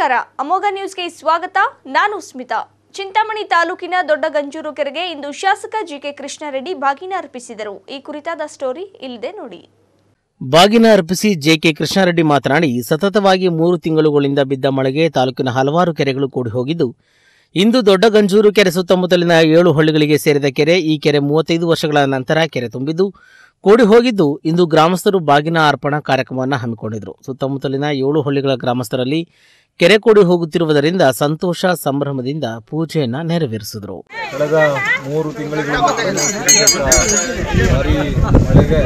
ನಮಸ್ಕಾರ ಅಮೋಘ ನ್ಯೂಸ್ಗೆ ಸ್ವಾಗತ ನಾನು ಸ್ಮಿತಾ ಚಿಂತಾಮಣಿ ತಾಲೂಕಿನ ದೊಡ್ಡಗಂಜೂರು ಕೆರೆಗೆ ಇಂದು ಶಾಸಕ ಜಿಕೆ ಕೃಷ್ಣಾರೆಡ್ಡಿ ಬಾಗಿನ ಅರ್ಪಿಸಿದರು ಈ ಕುರಿತಾದ ಸ್ಟೋರಿ ಇಲ್ಲಿದೆ ನೋಡಿ ಬಾಗಿನ ಅರ್ಪಿಸಿ ಜೆಕೆ ಕೃಷ್ಣಾರೆಡ್ಡಿ ಮಾತನಾಡಿ ಸತತವಾಗಿ ಮೂರು ತಿಂಗಳುಗಳಿಂದ ಬಿದ್ದ ಮಳೆಗೆ ತಾಲೂಕಿನ ಹಲವಾರು ಕೆರೆಗಳು ಕೂಡಿ ಹೋಗಿದ್ದು ಇಂದು ದೊಡ್ಡಗಂಜೂರು ಕೆರೆ ಸುತ್ತಮುತ್ತಲಿನ ಏಳು ಹಳ್ಳಿಗಳಿಗೆ ಸೇರಿದ ಕೆರೆ ಈ ಕೆರೆ ಮೂವತ್ತೈದು ವರ್ಷಗಳ ನಂತರ ಕೆರೆ ತುಂಬಿದ್ದು ಕೂಡಿ ಹೋಗಿದ್ದು ಇಂದು ಗ್ರಾಮಸ್ಥರು ಬಾಗಿನ ಅರ್ಪಣಾ ಕಾರ್ಯಕ್ರಮವನ್ನು ಹಮ್ಮಿಕೊಂಡಿದ್ದರು ಸುತ್ತಮುತ್ತಲಿನ ಏಳು ಹಳ್ಳಿಗಳ ಗ್ರಾಮಸ್ಥರಲ್ಲಿ ಕೆರೆ ಕೂಡಿ ಹೋಗುತ್ತಿರುವುದರಿಂದ ಸಂತೋಷ ಸಂಭ್ರಮದಿಂದ ಪೂಜೆಯನ್ನು ನೆರವೇರಿಸಿದರು ಕಳೆದ ಮೂರು ತಿಂಗಳಿಂದ ಭಾರಿ ಮಳೆಗೆ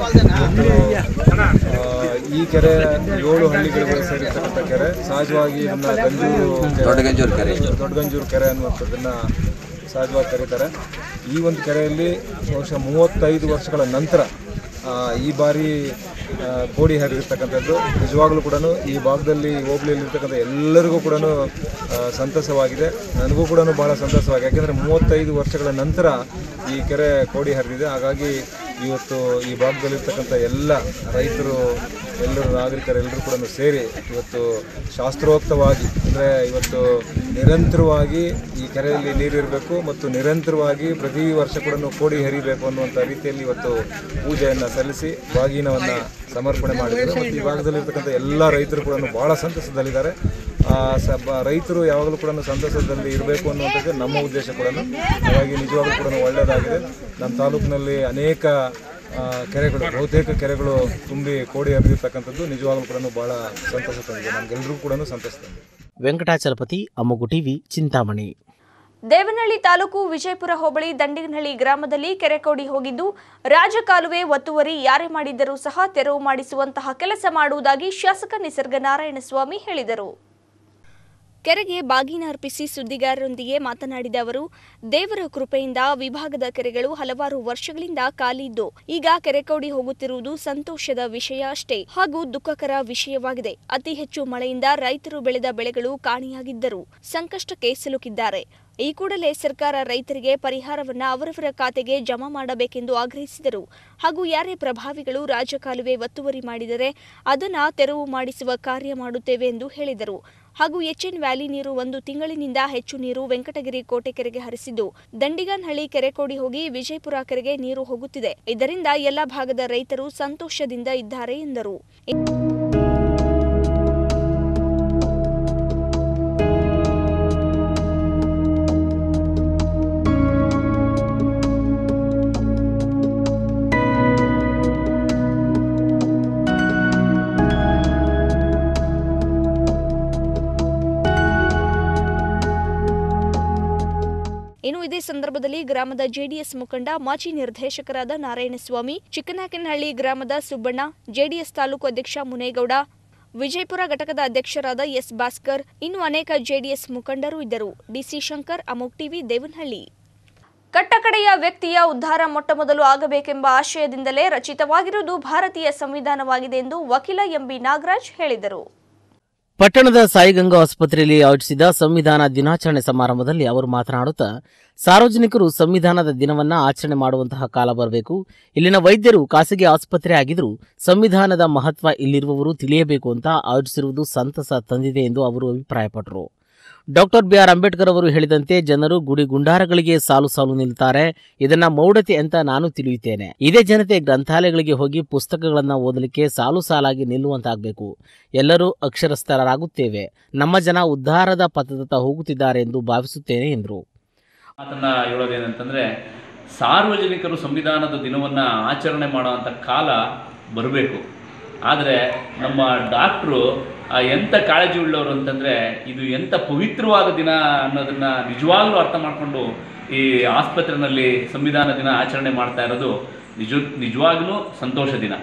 ಇವತ್ತು, ಆ, ಈ ಕೆರೆ ಏಳು ಹಳ್ಳಿಗಳಿಗೆ ಸೇರಿರ್ತಕ್ಕಂಥ ಕೆರೆ ಸಹಜವಾಗಿ ಇದನ್ನ ಗಂಜೂರು ದೊಡ್ಡಗಂಜೂರು ಕೆರೆ ದೊಡ್ಡಗಂಜೂರು ಕೆರೆ ಅನ್ನುವಂಥದ್ದನ್ನ ಸಹಜವಾಗಿ ಕರೀತಾರೆ ಈ ಒಂದು ಕೆರೆಯಲ್ಲಿ ಬಹುಶಃ ಮೂವತ್ತೈದು ವರ್ಷಗಳ ನಂತರ ಆ, ಈ ಬಾರಿ ಆ, ಕೋಡಿ ಹರಿದಿರ್ತಕ್ಕಂಥದ್ದು ನಿಜವಾಗ್ಲೂ ಕೂಡ ಈ ಭಾಗದಲ್ಲಿ ಹೋಬಳಿಯಲ್ಲಿರ್ತಕ್ಕಂಥ ಎಲ್ಲರಿಗೂ ಕೂಡ ಸಂತಸವಾಗಿದೆ ನನಗೂ ಕೂಡ ಬಹಳ ಸಂತಸವಾಗಿದೆ ಯಾಕೆಂದರೆ ಮೂವತ್ತೈದು ವರ್ಷಗಳ ನಂತರ ಈ ಕೆರೆ ಕೋಡಿ ಹರಿದಿದೆ ಹಾಗಾಗಿ ಇವತ್ತು ಈ ಭಾಗದಲ್ಲಿರ್ತಕ್ಕಂಥ ಎಲ್ಲ ರೈತರು ಎಲ್ಲರೂ ನಾಗರಿಕರೆಲ್ಲರೂ ಕೂಡ ಸೇರಿ ಇವತ್ತು ಶಾಸ್ತ್ರೋಕ್ತವಾಗಿ ಅಂದರೆ ಇವತ್ತು ನಿರಂತರವಾಗಿ ಈ ಕೆರೆಯಲ್ಲಿ ನೀರಿರಬೇಕು ಮತ್ತು ನಿರಂತರವಾಗಿ ಪ್ರತಿ ವರ್ಷ ಕೂಡ ಕೋಡಿ ಹರಿಬೇಕು ಅನ್ನುವಂಥ ರೀತಿಯಲ್ಲಿ ಇವತ್ತು ಪೂಜೆಯನ್ನು ಸಲ್ಲಿಸಿ ಬಾಗಿನವನ್ನು ಸಮರ್ಪಣೆ ಮಾಡಿದರು ಮತ್ತು ಈ ಭಾಗದಲ್ಲಿರ್ತಕ್ಕಂಥ ಎಲ್ಲ ರೈತರು ಕೂಡ ಭಾಳ ಸಂತಸದಲ್ಲಿದ್ದಾರೆ ಆ, ಸ ಬ- ರೈತರು ಯಾವಾಗಲೂ ಕೂಡ ಸಂತಸದಲ್ಲಿ ಇರಬೇಕು ಅನ್ನುವಂಥದ್ದು ನಮ್ಮ ಉದ್ದೇಶ ಕೂಡ ಹಾಗಾಗಿ ನಿಜವಾಗ್ಲೂ ಕೂಡ ಒಳ್ಳೆಯದಾಗಿದೆ ನಮ್ಮ ತಾಲೂಕಿನಲ್ಲಿ ಅನೇಕ ಆ, ಕೆರೆಗಳು ಬಹುತೇಕ ಕೆರೆಗಳು ತುಂಬಿ ಕೋಡಿ ಹರಿದಿರ್ತಕ್ಕಂಥದ್ದು ನಿಜವಾಗ್ಲೂ ಕೂಡ ಭಾಳ ಸಂತಸ ತಂದಿದೆ ನಮಗೆಲ್ಲರಿಗೂ ಕೂಡ ಸಂತಸ ತಂದಿದೆ ವೆಂಕಟಾಚಲಪತಿ ಅಮ್ಮಗು ಟಿವಿ ಚಿಂತಾಮಣಿ ದೇವನಹಳ್ಳಿ ತಾಲೂಕು ವಿಜಯಪುರ ಹೋಬಳಿ ದಂಡಿಗನಹಳ್ಳಿ ಗ್ರಾಮದಲ್ಲಿ ಕೆರೆ ಕೋಡಿ ಹೋಗಿದ್ದು ರಾಜಕಾಲುವೆ ಒತ್ತುವರಿ ಯಾರೇ ಮಾಡಿದ್ದರೂ ಸಹ ತೆರವು ಮಾಡಿಸುವಂತಹ ಕೆಲಸ ಮಾಡುವುದಾಗಿ ಶಾಸಕ ನಿಸರ್ಗ ನಾರಾಯಣಸ್ವಾಮಿ ಹೇಳಿದರು ಕೆರೆಗೆ ಬಾಗಿನ ಅರ್ಪಿಸಿ ಸುದ್ದಿಗಾರರೊಂದಿಗೆ ಮಾತನಾಡಿದ ಅವರು ದೇವರ ಕೃಪೆಯಿಂದ ವಿಭಾಗದ ಕೆರೆಗಳು ಹಲವಾರು ವರ್ಷಗಳಿಂದ ಖಾಲಿ ಇದ್ದು ಈಗ ಕೆರೆ ಕೋಡಿ ಹೋಗುತ್ತಿರುವುದು ಸಂತೋಷದ ವಿಷಯ ಅಷ್ಟೇ ಹಾಗೂ ದುಃಖಕರ ವಿಷಯವಾಗಿದೆ ಅತಿ ಹೆಚ್ಚು ಮಳೆಯಿಂದ ರೈತರು ಬೆಳೆದ ಬೆಳೆಗಳು ಕಾಣೆಯಾಗಿದ್ದರು ಸಂಕಷ್ಟಕ್ಕೆ ಸಿಲುಕಿದ್ದಾರೆ ಈ ಕೂಡಲೇ ಸರ್ಕಾರ ರೈತರಿಗೆ ಪರಿಹಾರವನ್ನ ಅವರವರ ಖಾತೆಗೆ ಜಮಾ ಮಾಡಬೇಕೆಂದು ಆಗ್ರಹಿಸಿದರು ಹಾಗೂ ಯಾರೇ ಪ್ರಭಾವಿಗಳು ರಾಜಕಾಲುವೆ ಒತ್ತುವರಿ ಮಾಡಿದರೆ ಅದನ್ನ ತೆರವು ಮಾಡಿಸುವ ಕಾರ್ಯ ಮಾಡುತ್ತೇವೆ ಎಂದು ಹೇಳಿದರು ಹಾಗೂ ಎಚ್ಎನ್ ವ್ಯಾಲಿ ನೀರು ಒಂದು ತಿಂಗಳಿನಿಂದ ಹೆಚ್ಚು ನೀರು ವೆಂಕಟಗಿರಿ ಕೋಟೆ ಕೆರೆಗೆ ಹರಿಸಿದ್ದು ದಂಡಿಗನಹಳ್ಳಿ ಕೆರೆ ಕೋಡಿ ಹೋಗಿ ವಿಜಯಪುರ ಕೆರೆಗೆ ನೀರು ಹೋಗುತ್ತಿದೆ ಇದರಿಂದ ಎಲ್ಲ ಭಾಗದ ರೈತರು ಸಂತೋಷದಿಂದ ಇದ್ದಾರೆ ಎಂದರು ಇನ್ನು ಇದೇ ಸಂದರ್ಭದಲ್ಲಿ ಗ್ರಾಮದ ಜೆಡಿಎಸ್ ಮುಖಂಡ ಮಾಜಿ ನಿರ್ದೇಶಕರಾದ ನಾರಾಯಣಸ್ವಾಮಿ ಚಿಕ್ಕನಾಕನಹಳ್ಳಿ ಗ್ರಾಮದ ಸುಬ್ಬಣ್ಣ ಜೆಡಿಎಸ್ ತಾಲೂಕು ಅಧ್ಯಕ್ಷ ಮುನೇಗೌಡ ವಿಜಯಪುರ ಘಟಕದ ಅಧ್ಯಕ್ಷರಾದ ಎಸ್ ಭಾಸ್ಕರ್ ಇನ್ನು ಅನೇಕ ಜೆಡಿಎಸ್ ಮುಖಂಡರು ಇದ್ದರು ಡಿಸಿ ಶಂಕರ್ ಅಮೋಕ್ ಟಿವಿ ದೇವನಹಳ್ಳಿ ಕಟ್ಟಕಡೆಯ ವ್ಯಕ್ತಿಯ ಉದ್ಧಾರ ಮೊಟ್ಟಮೊದಲು ಆಗಬೇಕೆಂಬ ಆಶಯದಿಂದಲೇ ರಚಿತವಾಗಿರುವುದು ಭಾರತೀಯ ಸಂವಿಧಾನವಾಗಿದೆ ಎಂದು ವಕೀಲ ಎಂಬಿ ನಾಗರಾಜ್ ಹೇಳಿದರು ಪಟ್ಟಣದ ಸಾಯಿಗಂಗಾ ಆಸ್ಪತ್ರೆಯಲ್ಲಿ ಆಯೋಜಿಸಿದ ಸಂವಿಧಾನ ದಿನಾಚರಣೆ ಸಮಾರಂಭದಲ್ಲಿ ಅವರು ಮಾತನಾಡುತ್ತಾ ಸಾರ್ವಜನಿಕರು ಸಂವಿಧಾನದ ದಿನವನ್ನ ಆಚರಣೆ ಮಾಡುವಂತಹ ಕಾಲ ಬರಬೇಕು ಇಲ್ಲಿನ ವೈದ್ಯರು ಖಾಸಗಿ ಆಸ್ಪತ್ರೆ ಆಗಿದ್ರೂ ಸಂವಿಧಾನದ ಮಹತ್ವ ಇಲ್ಲಿರುವವರು ತಿಳಿಯಬೇಕು ಅಂತ ಆಯೋಜಿಸಿರುವುದು ಸಂತಸ ತಂದಿದೆ ಎಂದು ಅವರು ಅಭಿಪ್ರಾಯಪಟ್ಟರು ಡಾಕ್ಟರ್ ಬಿಆರ್ ಅಂಬೇಡ್ಕರ್ ಅವರು ಹೇಳಿದಂತೆ ಜನರು ಗುಡಿ ಗುಂಡಾರಗಳಿಗೆ ಸಾಲು ಸಾಲು ನಿಲ್ತಾರೆ ಇದನ್ನ ಮೌಢತೆ ಅಂತ ನಾನು ತಿಳಿಯುತ್ತೇನೆ ಇದೇ ಜನತೆ ಗ್ರಂಥಾಲಯಗಳಿಗೆ ಹೋಗಿ ಪುಸ್ತಕಗಳನ್ನ ಓದಲಿಕ್ಕೆ ಸಾಲು ಸಾಲಾಗಿ ನಿಲ್ಲುವಂತಾಗಬೇಕು ಎಲ್ಲರೂ ಅಕ್ಷರಸ್ಥರಾಗುತ್ತೇವೆ ನಮ್ಮ ಜನ ಉದ್ಧಾರದ ಪಥದತ್ತ ಹೋಗುತ್ತಿದ್ದಾರೆ ಎಂದು ಭಾವಿಸುತ್ತೇನೆ ಎಂದರು ಮಾತನ್ನ ಹೇಳೋದೇನಂತಂದರೆ ಸಾರ್ವಜನಿಕರು ಸಂವಿಧಾನದ ದಿನವನ್ನು ಆಚರಣೆ ಮಾಡುವಂಥ ಕಾಲ ಬರಬೇಕು ಆದರೆ ನಮ್ಮ ಡಾಕ್ಟ್ರು ಆ ಎಂಥ ಕಾಳಜಿ ಉಳ್ಳವರು ಅಂತಂದರೆ ಇದು ಎಂಥ ಪವಿತ್ರವಾದ ದಿನ ಅನ್ನೋದನ್ನು ನಿಜವಾಗ್ಲೂ ಅರ್ಥ ಮಾಡಿಕೊಂಡು ಈ ಆಸ್ಪತ್ರೆಯಲ್ಲಿ ಸಂವಿಧಾನ ದಿನ ಆಚರಣೆ ಮಾಡ್ತಾ ಇರೋದು ನಿಜ ನಿಜವಾಗ್ಲೂ ಸಂತೋಷ ದಿನ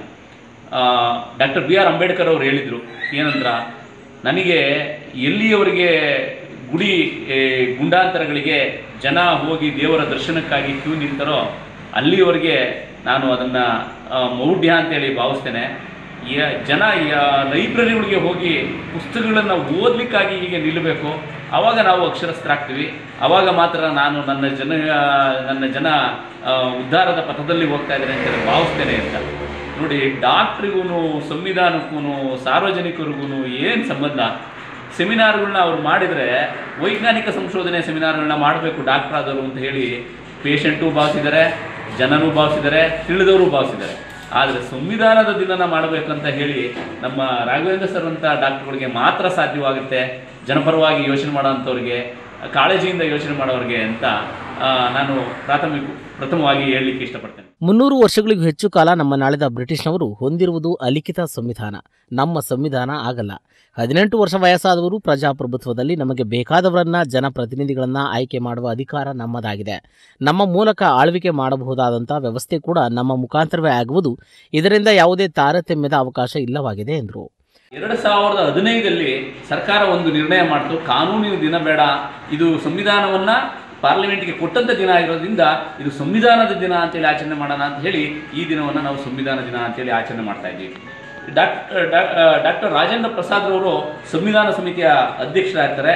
ಡಾಕ್ಟರ್ ಬಿ ಆರ್ ಅಂಬೇಡ್ಕರ್ ಅವರು ಹೇಳಿದರು ಏನಂದ್ರ ನನಗೆ ಎಲ್ಲಿಯವರೆಗೆ ಗುಡಿ ಏ, ಗುಂಡಾಂತರಗಳಿಗೆ ಜನ ಹೋಗಿ ದೇವರ ದರ್ಶನಕ್ಕಾಗಿ ಕ್ಯೂ ನಿಂತರೋ ಅಲ್ಲಿಯವರೆಗೆ ನಾನು ಅದನ್ನು ಮೌಢ್ಯ ಅಂತೇಳಿ ಭಾವಿಸ್ತೇನೆ ಯ- ಜನ ಲೈಬ್ರರಿಗಳಿಗೆ ಹೋಗಿ ಪುಸ್ತಕಗಳನ್ನು ಓದಲಿಕ್ಕಾಗಿ ಹೀಗೆ ನಿಲ್ಲಬೇಕು ಆವಾಗ ನಾವು ಅಕ್ಷರಸ್ಥರಾಗ್ತೀವಿ ಆವಾಗ ಮಾತ್ರ ನಾನು ನನ್ನ ಜನ ನನ್ನ ಜನ ಆ, ಉದ್ಧಾರದ ಪಥದಲ್ಲಿ ಹೋಗ್ತಾ ಇದ್ದಾರೆ ಅಂತೇಳಿ ಭಾವಿಸ್ತೇನೆ ಅಂತ ನೋಡಿ ಡಾಕ್ಟ್ರಿಗೂ ಸಂವಿಧಾನಕ್ಕೂ ಸಾರ್ವಜನಿಕರಿಗೂ ಏನು ಸಂಬಂಧ ಸೆಮಿನಾರ್ಗಳನ್ನ ಅವ್ರು ಮಾಡಿದರೆ ವೈಜ್ಞಾನಿಕ ಸಂಶೋಧನೆ ಸೆಮಿನಾರ್ಗಳನ್ನ ಮಾಡಬೇಕು ಡಾಕ್ಟರ್ ಆದವರು ಅಂತ ಹೇಳಿ ಪೇಷಂಟು ಭಾವಿಸಿದ್ದಾರೆ ಜನನೂ ಭಾವಿಸಿದ್ದಾರೆ ತಿಳಿದವರು ಭಾವಿಸಿದ್ದಾರೆ ಆದರೆ ಸಂವಿಧಾನದ ದಿನನ ಮಾಡಬೇಕಂತ ಹೇಳಿ ನಮ್ಮ ರಾಘವೇಂದ್ರ ಸರ್ ಅಂತ ಡಾಕ್ಟರ್ಗಳಿಗೆ ಮಾತ್ರ ಸಾಧ್ಯವಾಗುತ್ತೆ ಜನಪರವಾಗಿ ಯೋಚನೆ ಮಾಡೋವಂಥವ್ರಿಗೆ ಕಾಳಜಿಯಿಂದ ಯೋಚನೆ ಮಾಡೋರಿಗೆ ಅಂತ ಆ, ನಾನು ಪ್ರಾಥಮಿಕ ಪ್ರಥಮವಾಗಿ ಹೇಳಲಿಕ್ಕೆ ಇಷ್ಟಪಡ್ತೇನೆ ಮುನ್ನೂರು ವರ್ಷಗಳಿಗೂ ಹೆಚ್ಚು ಕಾಲ ನಮ್ಮ ನಾಳಿದ ಬ್ರಿಟಿಷ್ನವರು ಹೊಂದಿರುವುದು ಅಲಿಖಿತ ಸಂವಿಧಾನ ನಮ್ಮ ಸಂವಿಧಾನ ಆಗಲ್ಲ ಹದಿನೆಂಟು ವರ್ಷ ವಯಸ್ಸಾದವರು ಪ್ರಜಾಪ್ರಭುತ್ವದಲ್ಲಿ ನಮಗೆ ಬೇಕಾದವರನ್ನ ಜನಪ್ರತಿನಿಧಿಗಳನ್ನ ಆಯ್ಕೆ ಮಾಡುವ ಅಧಿಕಾರ ನಮ್ಮದಾಗಿದೆ ನಮ್ಮ ಮೂಲಕ ಆಳ್ವಿಕೆ ಮಾಡಬಹುದಾದಂಥ ವ್ಯವಸ್ಥೆ ಕೂಡ ನಮ್ಮ ಮುಖಾಂತರವೇ ಆಗುವುದು ಇದರಿಂದ ಯಾವುದೇ ತಾರತಮ್ಯದ ಅವಕಾಶ ಇಲ್ಲವಾಗಿದೆ ಎಂದರು ಎರಡು ಸಾವಿರದ ಹದಿನೈದಲ್ಲಿ ಸರ್ಕಾರ ಒಂದು ನಿರ್ಣಯ ಮಾಡಿತು ಕಾನೂನಿನ ದಿನ ಬೇಡ ಇದು ಸಂವಿಧಾನವನ್ನ ಪಾರ್ಲಿಮೆಂಟ್ಗೆ ಕೊಟ್ಟಂತ ದಿನ ಇರೋದ್ರಿಂದ ಇದು ಸಂವಿಧಾನದ ದಿನ ಅಂತೇಳಿ ಆಚರಣೆ ಮಾಡೋಣ ಅಂತ ಹೇಳಿ ಈ ದಿನವನ್ನು ನಾವು ಸಂವಿಧಾನ ದಿನ ಅಂತೇಳಿ ಆಚರಣೆ ಮಾಡ್ತಾ ಇದ್ದೀವಿ ಡಾಕ್ಟರ್ ಡಾಕ್ಟರ್ ರಾಜೇಂದ್ರ ಪ್ರಸಾದ್ ರವರು ಸಂವಿಧಾನ ಸಮಿತಿಯ ಅಧ್ಯಕ್ಷರಾಗಿರ್ತಾರೆ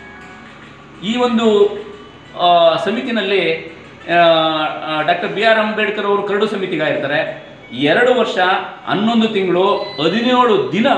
ಈ ಒಂದು ಆ, ಸಮಿತಿನಲ್ಲಿ ಡಾಕ್ಟರ್ ಬಿ ಆರ್ ಅಂಬೇಡ್ಕರ್ ಅವರು ಕರಡು ಸಮಿತಿಗಾಗಿರ್ತಾರೆ ಎರಡು ವರ್ಷ ಹನ್ನೊಂದು ತಿಂಗಳು ಹದಿನೇಳು ದಿನ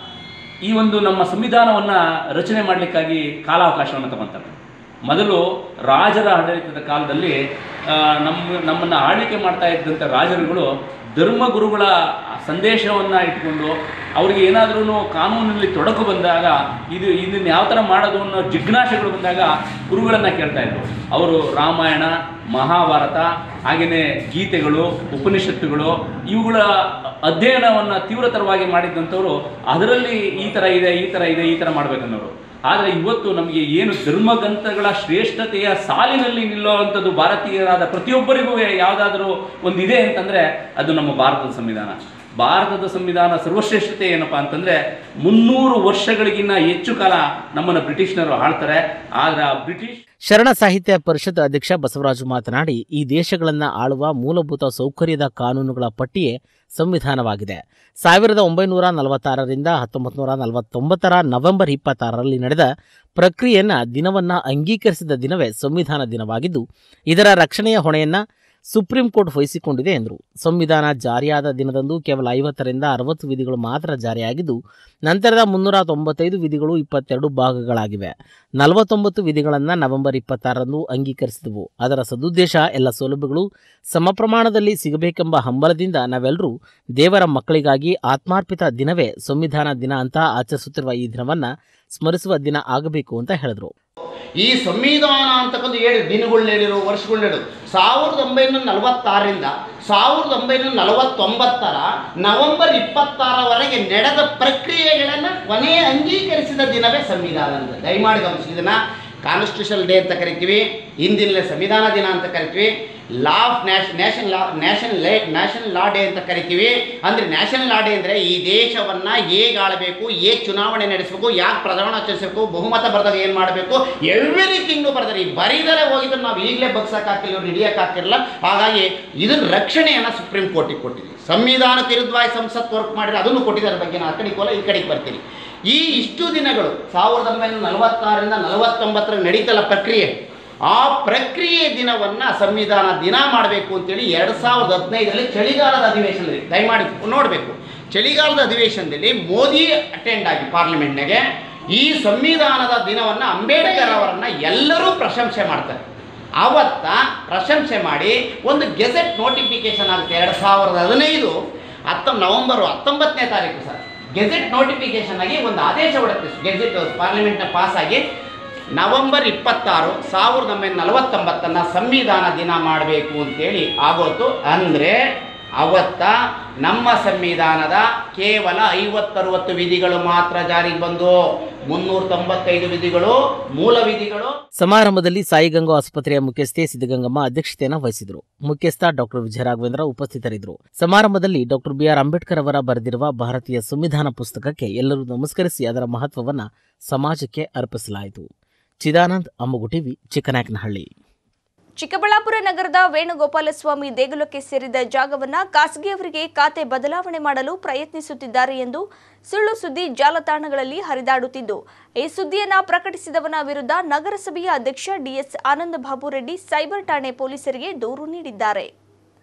ಈ ಒಂದು ನಮ್ಮ ಸಂವಿಧಾನವನ್ನು ರಚನೆ ಮಾಡಲಿಕ್ಕಾಗಿ ಕಾಲಾವಕಾಶವನ್ನು ತಗೊಂತಾರೆ ಮೊದಲು ರಾಜರ ಆಡಳಿತದ ಕಾಲದಲ್ಲಿ ಆ, ನಮ್ಮ ನಮ್ಮನ್ನು ಆಳ್ವಿಕೆ ಮಾಡ್ತಾ ಇದ್ದಂಥ ರಾಜರುಗಳು ಧರ್ಮಗುರುಗಳ ಸಂದೇಶವನ್ನು ಇಟ್ಕೊಂಡು ಅವರಿಗೆ ಏನಾದ್ರೂ ಕಾನೂನಲ್ಲಿ ತೊಡಕು ಬಂದಾಗ ಇದು ಇದನ್ನು ಯಾವ ಥರ ಮಾಡೋದು ಅನ್ನೋ ಜಿಜ್ಞಾಸೆಗಳು ಬಂದಾಗ ಗುರುಗಳನ್ನು ಕೇಳ್ತಾ ಇದ್ರು ಅವರು ರಾಮಾಯಣ ಮಹಾಭಾರತ ಹಾಗೆಯೇ ಗೀತೆಗಳು ಉಪನಿಷತ್ತುಗಳು ಇವುಗಳ ಅಧ್ಯಯನವನ್ನು ತೀವ್ರತರವಾಗಿ ಮಾಡಿದ್ದಂಥವ್ರು ಅದರಲ್ಲಿ ಈ ಥರ ಇದೆ ಈ ಥರ ಇದೆ ಈ ಥರ ಮಾಡ್ಬೇಕನ್ನೋರು ಆದರೆ ಇವತ್ತು ನಮಗೆ ಏನು ಧರ್ಮಗ್ರಂಥಗಳ ಶ್ರೇಷ್ಠತೆಯ ಸಾಲಿನಲ್ಲಿ ನಿಲ್ಲುವಂಥದ್ದು ಭಾರತೀಯರಾದ ಪ್ರತಿಯೊಬ್ಬರಿಗೂ ಯಾವುದಾದ್ರೂ ಒಂದು ಇದೆ ಅಂತಂದರೆ ಅದು ನಮ್ಮ ಭಾರತದ ಸಂವಿಧಾನ ಭಾರತದ ಸಂವಿಧಾನ ಸರ್ವಶ್ರೇಷ್ಠತೆ ಏನಪ್ಪಾ ಅಂತಂದರೆ ಮುನ್ನೂರು ವರ್ಷಗಳಿಗಿನ್ನ ಹೆಚ್ಚು ಕಾಲ ನಮ್ಮನ್ನು ಬ್ರಿಟಿಷ್ನರು ಆಳ್ತಾರೆ ಆದರೆ ಆ ಬ್ರಿಟಿಷ್ ಶರಣ ಸಾಹಿತ್ಯ ಪರಿಷತ್ ಅಧ್ಯಕ್ಷ ಬಸವರಾಜು ಮಾತನಾಡಿ ಈ ದೇಶಗಳನ್ನು ಆಳುವ ಮೂಲಭೂತ ಸೌಕರ್ಯದ ಕಾನೂನುಗಳ ಪಟ್ಟಿಯೇ ಸಂವಿಧಾನವಾಗಿದೆ ಸಾವಿರದ ಒಂಬೈನೂರ ನಲವತ್ತಾರರಿಂದ ಹತ್ತೊಂಬತ್ತು ನೂರ ನಲವತ್ತೊಂಬತ್ತರ ನವೆಂಬರ್ ಇಪ್ಪತ್ತಾರರಲ್ಲಿ ನಡೆದ ಪ್ರಕ್ರಿಯೆಯನ್ನ ದಿನವನ್ನ ಅಂಗೀಕರಿಸಿದ ದಿನವೇ ಸಂವಿಧಾನ ದಿನವಾಗಿದ್ದು ಇದರ ರಕ್ಷಣೆಯ ಹೊಣೆಯನ್ನ ಸುಪ್ರೀಂ ಕೋರ್ಟ್ ವಹಿಸಿಕೊಂಡಿದೆ ಎಂದರು ಸಂವಿಧಾನ ಜಾರಿಯಾದ ದಿನದಂದು ಕೇವಲ ಐವತ್ತರಿಂದ ಅರವತ್ತು ವಿಧಿಗಳು ಮಾತ್ರ ಜಾರಿಯಾಗಿದ್ದು ನಂತರದ ಮುನ್ನೂರ ತೊಂಬತ್ತೈದು ವಿಧಿಗಳು ಇಪ್ಪತ್ತೆರಡು ಭಾಗಗಳಾಗಿವೆ ನಲವತ್ತೊಂಬತ್ತು ವಿಧಿಗಳನ್ನು ನವೆಂಬರ್ ಇಪ್ಪತ್ತಾರರಂದು ಅಂಗೀಕರಿಸಿದವು ಅದರ ಸದುದ್ದೇಶ ಎಲ್ಲ ಸೌಲಭ್ಯಗಳು ಸಮ ಪ್ರಮಾಣದಲ್ಲಿ ಸಿಗಬೇಕೆಂಬ ಹಂಬಲದಿಂದ ನಾವೆಲ್ಲರೂ ದೇವರ ಮಕ್ಕಳಿಗಾಗಿ ಆತ್ಮಾರ್ಪಿತ ದಿನವೇ ಸಂವಿಧಾನ ದಿನ ಅಂತ ಆಚರಿಸುತ್ತಿರುವ ಈ ದಿನವನ್ನ ಸ್ಮರಿಸುವ ದಿನ ಆಗಬೇಕು ಅಂತ ಹೇಳಿದರು ಈ ಸಂವಿಧಾನ ಅಂತಕ್ಕಂಥ ಹೇಳಿ ದಿನಗಳು ಹೇಳಿರು ವರ್ಷಗಳು ಹೇಳಿರು ಸಾವಿರದ ಒಂಬೈನೂರ ನಲವತ್ತಾರರಿಂದ ಸಾವಿರದ ಒಂಬೈನೂರ ನಲವತ್ತೊಂಬತ್ತರ ನವೆಂಬರ್ ಇಪ್ಪತ್ತಾರವರೆಗೆ ನಡೆದ ಪ್ರಕ್ರಿಯೆಗಳನ್ನು ಕೊನೆ ಅಂಗೀಕರಿಸಿದ ದಿನವೇ ಸಂವಿಧಾನ ಅಂತ ದಯಮಾಡಿ ಗಮನಿಸಿ ಇದನ್ನ ಕಾನ್ಸ್ಟಿಟ್ಯೂಷನ್ ಡೇ ಅಂತ ಕರಿತೀವಿ ಹಿಂದಿನ ಸಂವಿಧಾನ ದಿನ ಅಂತ ಕರಿತೀವಿ ಲಾ ಆಫ್ ನ್ಯಾಷ್ ನ್ಯಾಷನ್ ಲಾ ನ್ಯಾಷನಲ್ ಲೇ ನ್ಯಾಷನಲ್ ಲಾ ಡೇ ಅಂತ ಕರಿತೀವಿ ಅಂದರೆ ನ್ಯಾಷನಲ್ ಲಾ ಡೇ ಅಂದರೆ ಈ ದೇಶವನ್ನು ಹೇಗೆ ಆಳಬೇಕು ಹೇಗೆ ಚುನಾವಣೆ ನಡೆಸಬೇಕು ಯಾಕೆ ಪ್ರಧಾನ ಆಚರಿಸಬೇಕು ಬಹುಮತ ಬರೆದಾಗ ಏನು ಮಾಡಬೇಕು ಎವ್ರಿಥಿಂಗು ಬರ್ತಾರೆ ಈ ಬರೀದರೆ ಹೋಗಿದ್ರೆ ನಾವು ಈಗಲೇ ಬಗ್ಸಕ್ಕೆ ಹಾಕಿಲ್ಲ ಹಿಡಿಯಕ್ಕೆ ಹಾಕಿರಲ್ಲ ಹಾಗಾಗಿ ಇದನ್ನ ರಕ್ಷಣೆಯನ್ನು ಸುಪ್ರೀಂ ಕೋರ್ಟಿಗೆ ಕೊಟ್ಟಿದ್ದೀವಿ ಸಂವಿಧಾನಕ್ಕೆ ವಿರುದ್ಧವಾಗಿ ಸಂಸತ್ ವರ್ಕ್ ಮಾಡಿದ್ರೆ ಅದನ್ನು ಕೊಟ್ಟಿದ್ದಾರೆ ಬಗ್ಗೆ ನಾನು ಆ ಕಡೆಗೆ ಹೋಗಲ್ಲ ಈ ಕಡೆಗೆ ಬರ್ತೀನಿ ಈ ಇಷ್ಟು ದಿನಗಳು ಸಾವಿರದ ಒಂಬೈನೂರ ನಲವತ್ತಾರರಿಂದ ನಲವತ್ತೊಂಬತ್ತರ ನಡೀತಲ್ಲ ಪ್ರಕ್ರಿಯೆ ಆ ಪ್ರಕ್ರಿಯೆ ದಿನವನ್ನು ಸಂವಿಧಾನ ದಿನ ಮಾಡಬೇಕು ಅಂತೇಳಿ ಎರಡು ಸಾವಿರದ ಹದಿನೈದರಲ್ಲಿ ಚಳಿಗಾಲದ ಅಧಿವೇಶನದಲ್ಲಿ ದಯಮಾಡಿ ನೋಡಬೇಕು ಚಳಿಗಾಲದ ಅಧಿವೇಶನದಲ್ಲಿ ಮೋದಿ ಅಟೆಂಡ್ ಆಗಿ ಪಾರ್ಲಿಮೆಂಟ್ನಾಗೆ ಈ ಸಂವಿಧಾನದ ದಿನವನ್ನು ಅಂಬೇಡ್ಕರ್ ಅವರನ್ನು ಎಲ್ಲರೂ ಪ್ರಶಂಸೆ ಮಾಡ್ತಾರೆ ಆವತ್ತ ಪ್ರಶಂಸೆ ಮಾಡಿ ಒಂದು ಗೆಜೆಟ್ ನೋಟಿಫಿಕೇಶನ್ ಆಗುತ್ತೆ ಎರಡು ಸಾವಿರದ ಹದಿನೈದು ಹತ್ತೊಂಬ ನವೆಂಬರು ಹತ್ತೊಂಬತ್ತನೇ ತಾರೀಕು ಸರ್ ಗೆಜೆಟ್ ನೋಟಿಫಿಕೇಶನ್ ಆಗಿ ಒಂದು ಆದೇಶ ಹೊಡುತ್ತೆ ಗೆಜೆಟ್ ಪಾರ್ಲಿಮೆಂಟ್ನ ಪಾಸ್ ಆಗಿ ನವೆಂಬರ್ ಇಪ್ಪತ್ತಾರು ಸಾವಿರದ ಒಂಬೈನೂರ ನಲವತ್ತೊಂಬತ್ತನ್ನು ಸಂವಿಧಾನ ದಿನ ಮಾಡಬೇಕು ಅಂತೇಳಿ ಆಗೋತು ಅಂದರೆ ಅವತ್ತ ನಮ್ಮ ಸಂವಿಧಾನದ ಕೇವಲ ಐವತ್ತರವತ್ತು ವಿಧಿಗಳು ಮಾತ್ರ ಜಾರಿಗೆ ಬಂದು ಮುನ್ನೂರ ತೊಂಬತ್ತೈದು ವಿಧಿಗಳು ಮೂಲ ವಿಧಿಗಳು ಸಮಾರಂಭದಲ್ಲಿ ಸಾಯಿಗಂಗಾ ಆಸ್ಪತ್ರೆಯ ಮುಖ್ಯಸ್ಥೆ ಸಿದ್ದಗಂಗಮ್ಮ ಅಧ್ಯಕ್ಷತೆಯನ್ನು ವಹಿಸಿದರು ಮುಖ್ಯಸ್ಥ ಡಾಕ್ಟರ್ ವಿಜಯರಾಘವೇಂದ್ರ ಉಪಸ್ಥಿತರಿದ್ದರು ಸಮಾರಂಭದಲ್ಲಿ ಡಾಕ್ಟರ್ ಬಿಆರ್ ಅಂಬೇಡ್ಕರ್ ಅವರ ಬರೆದಿರುವ ಭಾರತೀಯ ಸಂವಿಧಾನ ಪುಸ್ತಕಕ್ಕೆ ಎಲ್ಲರೂ ನಮಸ್ಕರಿಸಿ ಅದರ ಮಹತ್ವವನ್ನು ಸಮಾಜಕ್ಕೆ ಅರ್ಪಿಸಲಾಯಿತು ಚಿದಾನಂದ್ ಅಮ್ಮಗು ಟಿವಿ ಚಿಕ್ಕನಾಯಕನಹಳ್ಳಿ ಚಿಕ್ಕಬಳ್ಳಾಪುರ ನಗರದ ವೇಣುಗೋಪಾಲಸ್ವಾಮಿ ದೇಗುಲಕ್ಕೆ ಸೇರಿದ ಜಾಗವನ್ನ ಖಾಸಗಿಯವರಿಗೆ ಖಾತೆ ಬದಲಾವಣೆ ಮಾಡಲು ಪ್ರಯತ್ನಿಸುತ್ತಿದ್ದಾರೆ ಎಂದು ಸುಳ್ಳು ಸುದ್ದಿ ಜಾಲತಾಣಗಳಲ್ಲಿ ಹರಿದಾಡುತ್ತಿದ್ದು ಈ ಸುದ್ದಿಯನ್ನ ಪ್ರಕಟಿಸಿದವನ ವಿರುದ್ಧ ನಗರಸಭೆಯ ಅಧ್ಯಕ್ಷ ಡಿಎಸ್ ಆನಂದ ಬಾಬು ರೆಡ್ಡಿ ಸೈಬರ್ ಠಾಣೆ ಪೊಲೀಸರಿಗೆ ದೂರು ನೀಡಿದ್ದಾರೆ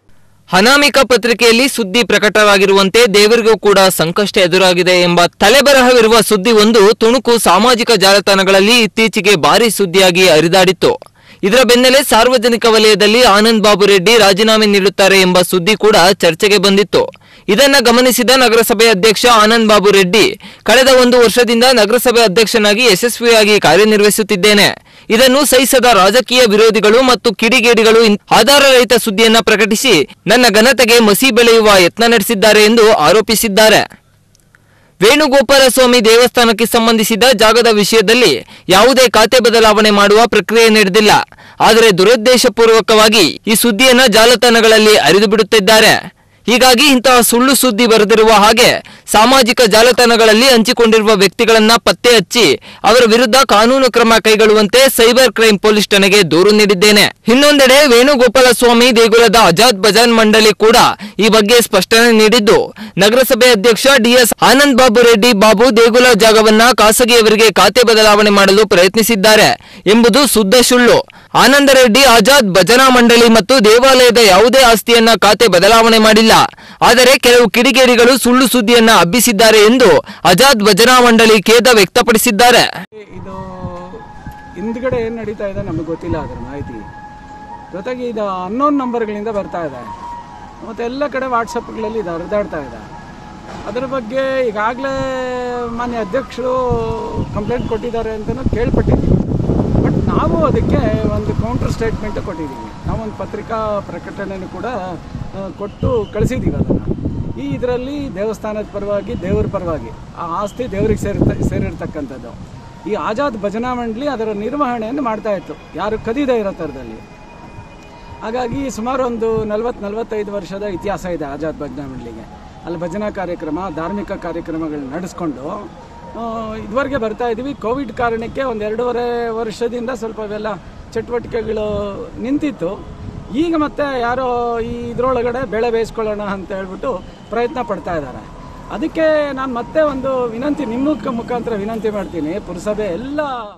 ಅನಾಮಿಕ ಪತ್ರಿಕೆಯಲ್ಲಿ ಸುದ್ದಿ ಪ್ರಕಟವಾಗಿರುವಂತೆ ದೇವರಿಗೂ ಕೂಡ ಸಂಕಷ್ಟ ಎದುರಾಗಿದೆ ಎಂಬ ತಲೆಬರಹವಿರುವ ಸುದ್ದಿ ಒಂದು ತುಣುಕು ಸಾಮಾಜಿಕ ಜಾಲತಾಣಗಳಲ್ಲಿ ಇತ್ತೀಚೆಗೆ ಭಾರಿ ಸುದ್ದಿಯಾಗಿ ಹರಿದಾಡಿತ್ತು ಇದರ ಬೆನ್ನಲ್ಲೇ ಸಾರ್ವಜನಿಕ ವಲಯದಲ್ಲಿ ಆನಂದ್ ಬಾಬು ರೆಡ್ಡಿ ರಾಜೀನಾಮೆ ನೀಡುತ್ತಾರೆ ಎಂಬ ಸುದ್ದಿ ಕೂಡ ಚರ್ಚೆಗೆ ಬಂದಿತ್ತು ಇದನ್ನ ಗಮನಿಸಿದ ನಗರಸಭೆ ಅಧ್ಯಕ್ಷ ಆನಂದ್ ಬಾಬು ರೆಡ್ಡಿ ಕಳೆದ ಒಂದು ವರ್ಷದಿಂದ ನಗರಸಭೆ ಅಧ್ಯಕ್ಷನಾಗಿ ಯಶಸ್ವಿಯಾಗಿ ಕಾರ್ಯನಿರ್ವಹಿಸುತ್ತಿದ್ದೇನೆ ಇದನ್ನು ಸಹಿಸದ ರಾಜಕೀಯ ವಿರೋಧಿಗಳು ಮತ್ತು ಕಿಡಿಗೇಡಿಗಳು ಇನ್- ಆಧಾರರಹಿತ ಸುದ್ದಿಯನ್ನ ಪ್ರಕಟಿಸಿ ನನ್ನ ಘನತೆಗೆ ಮಸಿ ಬೆಳೆಯುವ ಯತ್ನ ನಡೆಸಿದ್ದಾರೆ ಎಂದು ಆರೋಪಿಸಿದ್ದಾರೆ ವೇಣುಗೋಪಾಲ ಸ್ವಾಮಿ ದೇವಸ್ಥಾನಕ್ಕೆ ಸಂಬಂಧಿಸಿದ ಜಾಗದ ವಿಷಯದಲ್ಲಿ ಯಾವುದೇ ಖಾತೆ ಬದಲಾವಣೆ ಮಾಡುವ ಪ್ರಕ್ರಿಯೆ ನಡೆದಿಲ್ಲ ಆದರೆ ದುರುದ್ದೇಶಪೂರ್ವಕವಾಗಿ ಈ ಸುದ್ದಿಯನ್ನ ಜಾಲತಾಣಗಳಲ್ಲಿ ಹರಿದು ಬಿಡುತ್ತಿದ್ದಾರೆ ಹೀಗಾಗಿ ಇಂತಹ ಸುಳ್ಳು ಸುದ್ದಿ ಬರೆದಿರುವ ಹಾಗೆ ಸಾಮಾಜಿಕ ಜಾಲತಾಣಗಳಲ್ಲಿ ಹಂಚಿಕೊಂಡಿರುವ ವ್ಯಕ್ತಿಗಳನ್ನ ಪತ್ತೆ ಹಚ್ಚಿ ಅವರ ವಿರುದ್ಧ ಕಾನೂನು ಕ್ರಮ ಕೈಗೊಳ್ಳುವಂತೆ ಸೈಬರ್ ಕ್ರೈಂ ಪೊಲೀಸ್ ಠಾಣೆಗೆ ದೂರು ನೀಡಿದ್ದೇನೆ ಇನ್ನೊಂದೆಡೆ ವೇಣುಗೋಪಾಲ ಸ್ವಾಮಿ ದೇಗುಲದ ಆಜಾದ್ ಬಜಾನ್ ಮಂಡಳಿ ಕೂಡ ಈ ಬಗ್ಗೆ ಸ್ಪಷ್ಟನೆ ನೀಡಿದ್ದು ನಗರಸಭೆ ಅಧ್ಯಕ್ಷ ಡಿಎಸ್ ಆನಂದ್ ಬಾಬು ರೆಡ್ಡಿ ಬಾಬು ದೇಗುಲ ಜಾಗವನ್ನ ಖಾಸಗಿಯವರಿಗೆ ಖಾತೆ ಬದಲಾವಣೆ ಮಾಡಲು ಪ್ರಯತ್ನಿಸಿದ್ದಾರೆ ಎಂಬುದು ಶುದ್ಧ ಸುಳ್ಳು ಆನಂದ ರೆಡ್ಡಿ ಆಜಾದ್ ಭಜನಾ ಮಂಡಳಿ ಮತ್ತು ದೇವಾಲಯದ ಯಾವುದೇ ಆಸ್ತಿಯನ್ನ ಖಾತೆ ಬದಲಾವಣೆ ಮಾಡಿಲ್ಲ ಆದರೆ ಕೆಲವು ಕಿಡಿಗೇಡಿಗಳು ಸುಳ್ಳು ಸುದ್ದಿಯನ್ನ ಹಬ್ಬಿಸಿದ್ದಾರೆ ಎಂದು ಆಜಾದ್ ಭಜನಾ ಮಂಡಳಿ ಖೇದ ವ್ಯಕ್ತಪಡಿಸಿದ್ದಾರೆ ಇದು ಹಿಂದ್ಗಡೆ ಏನು ನಡೀತಾ ಇದೆ ನಮಗೆ ಗೊತ್ತಿಲ್ಲ ಅದರ ಮಾಹಿತಿ ಜೊತೆಗೆ ಇದು ಅನ್ನೋನ್ ನಂಬರ್ಗಳಿಂದ ಬರ್ತಾ ಇದೆ ಮತ್ತು ಎಲ್ಲ ಕಡೆ ವಾಟ್ಸಪ್ಗಳಲ್ಲಿ ಇದು ಹರಿದಾಡ್ತಾ ಇದೆ ಅದರ ಬಗ್ಗೆ ಈಗಾಗಲೇ ಮಾನ್ಯ ಅಧ್ಯಕ್ಷರು ಕಂಪ್ಲೇಂಟ್ ಕೊಟ್ಟಿದ್ದಾರೆ ಅಂತಲೂ ಕೇಳ್ಪಟ್ಟಿದ್ದೀವಿ ಬಟ್ ನಾವು ಅದಕ್ಕೆ ಒಂದು ಕೌಂಟರ್ ಸ್ಟೇಟ್ಮೆಂಟ್ ಕೊಟ್ಟಿದ್ದೀವಿ ನಾವೊಂದು ಪತ್ರಿಕಾ ಪ್ರಕಟಣೆನೂ ಕೂಡ ಆ, ಕೊಟ್ಟು ಕಳಿಸಿದ್ದೀವಿ ಅದನ್ನು ಈ ಇದರಲ್ಲಿ ದೇವಸ್ಥಾನದ ಪರವಾಗಿ ದೇವರ ಪರವಾಗಿ ಆ ಆಸ್ತಿ ದೇವರಿಗೆ ಸೇರಿರ್ತ ಸೇರಿರ್ತಕ್ಕಂಥದ್ದು ಈ ಆಜಾದ್ ಭಜನಾ ಮಂಡಳಿ ಅದರ ನಿರ್ವಹಣೆಯನ್ನು ಮಾಡ್ತಾ ಇತ್ತು ಯಾರು ಕದಿದೇ ಇರೋ ಥರದಲ್ಲಿ ಹಾಗಾಗಿ ಸುಮಾರು ಒಂದು ನಲ್ವತ್ತು ನಲವತ್ತೈದು ವರ್ಷದ ಇತಿಹಾಸ ಇದೆ ಆಜಾದ್ ಭಜನಾ ಮಂಡಳಿಗೆ ಅಲ್ಲಿ ಭಜನಾ ಕಾರ್ಯಕ್ರಮ ಧಾರ್ಮಿಕ ಕಾರ್ಯಕ್ರಮಗಳನ್ನ ನಡೆಸ್ಕೊಂಡು ಆ, ಇದುವರೆಗೆ ಬರ್ತಾ ಇದ್ದೀವಿ ಕೋವಿಡ್ ಕಾರಣಕ್ಕೆ ಒಂದು ಎರಡೂವರೆ ವರ್ಷದಿಂದ ಸ್ವಲ್ಪ ಇವೆಲ್ಲ ಚಟುವಟಿಕೆಗಳು ನಿಂತಿತ್ತು ಈಗ ಮತ್ತೆ ಯಾರೋ ಈ ಇದರೊಳಗಡೆ ಬೆಳೆ ಬೇಯಿಸ್ಕೊಳ್ಳೋಣ ಅಂತ ಹೇಳ್ಬಿಟ್ಟು ಪ್ರಯತ್ನ ಪಡ್ತಾ ಇದ್ದಾರೆ ಅದಕ್ಕೆ ನಾನು ಮತ್ತೆ ಒಂದು ವಿನಂತಿ ನಿಮ್ಮ ಮುಖಾಂತರ ವಿನಂತಿ ಮಾಡ್ತೀನಿ ಪುರಸಭೆ ಎಲ್ಲ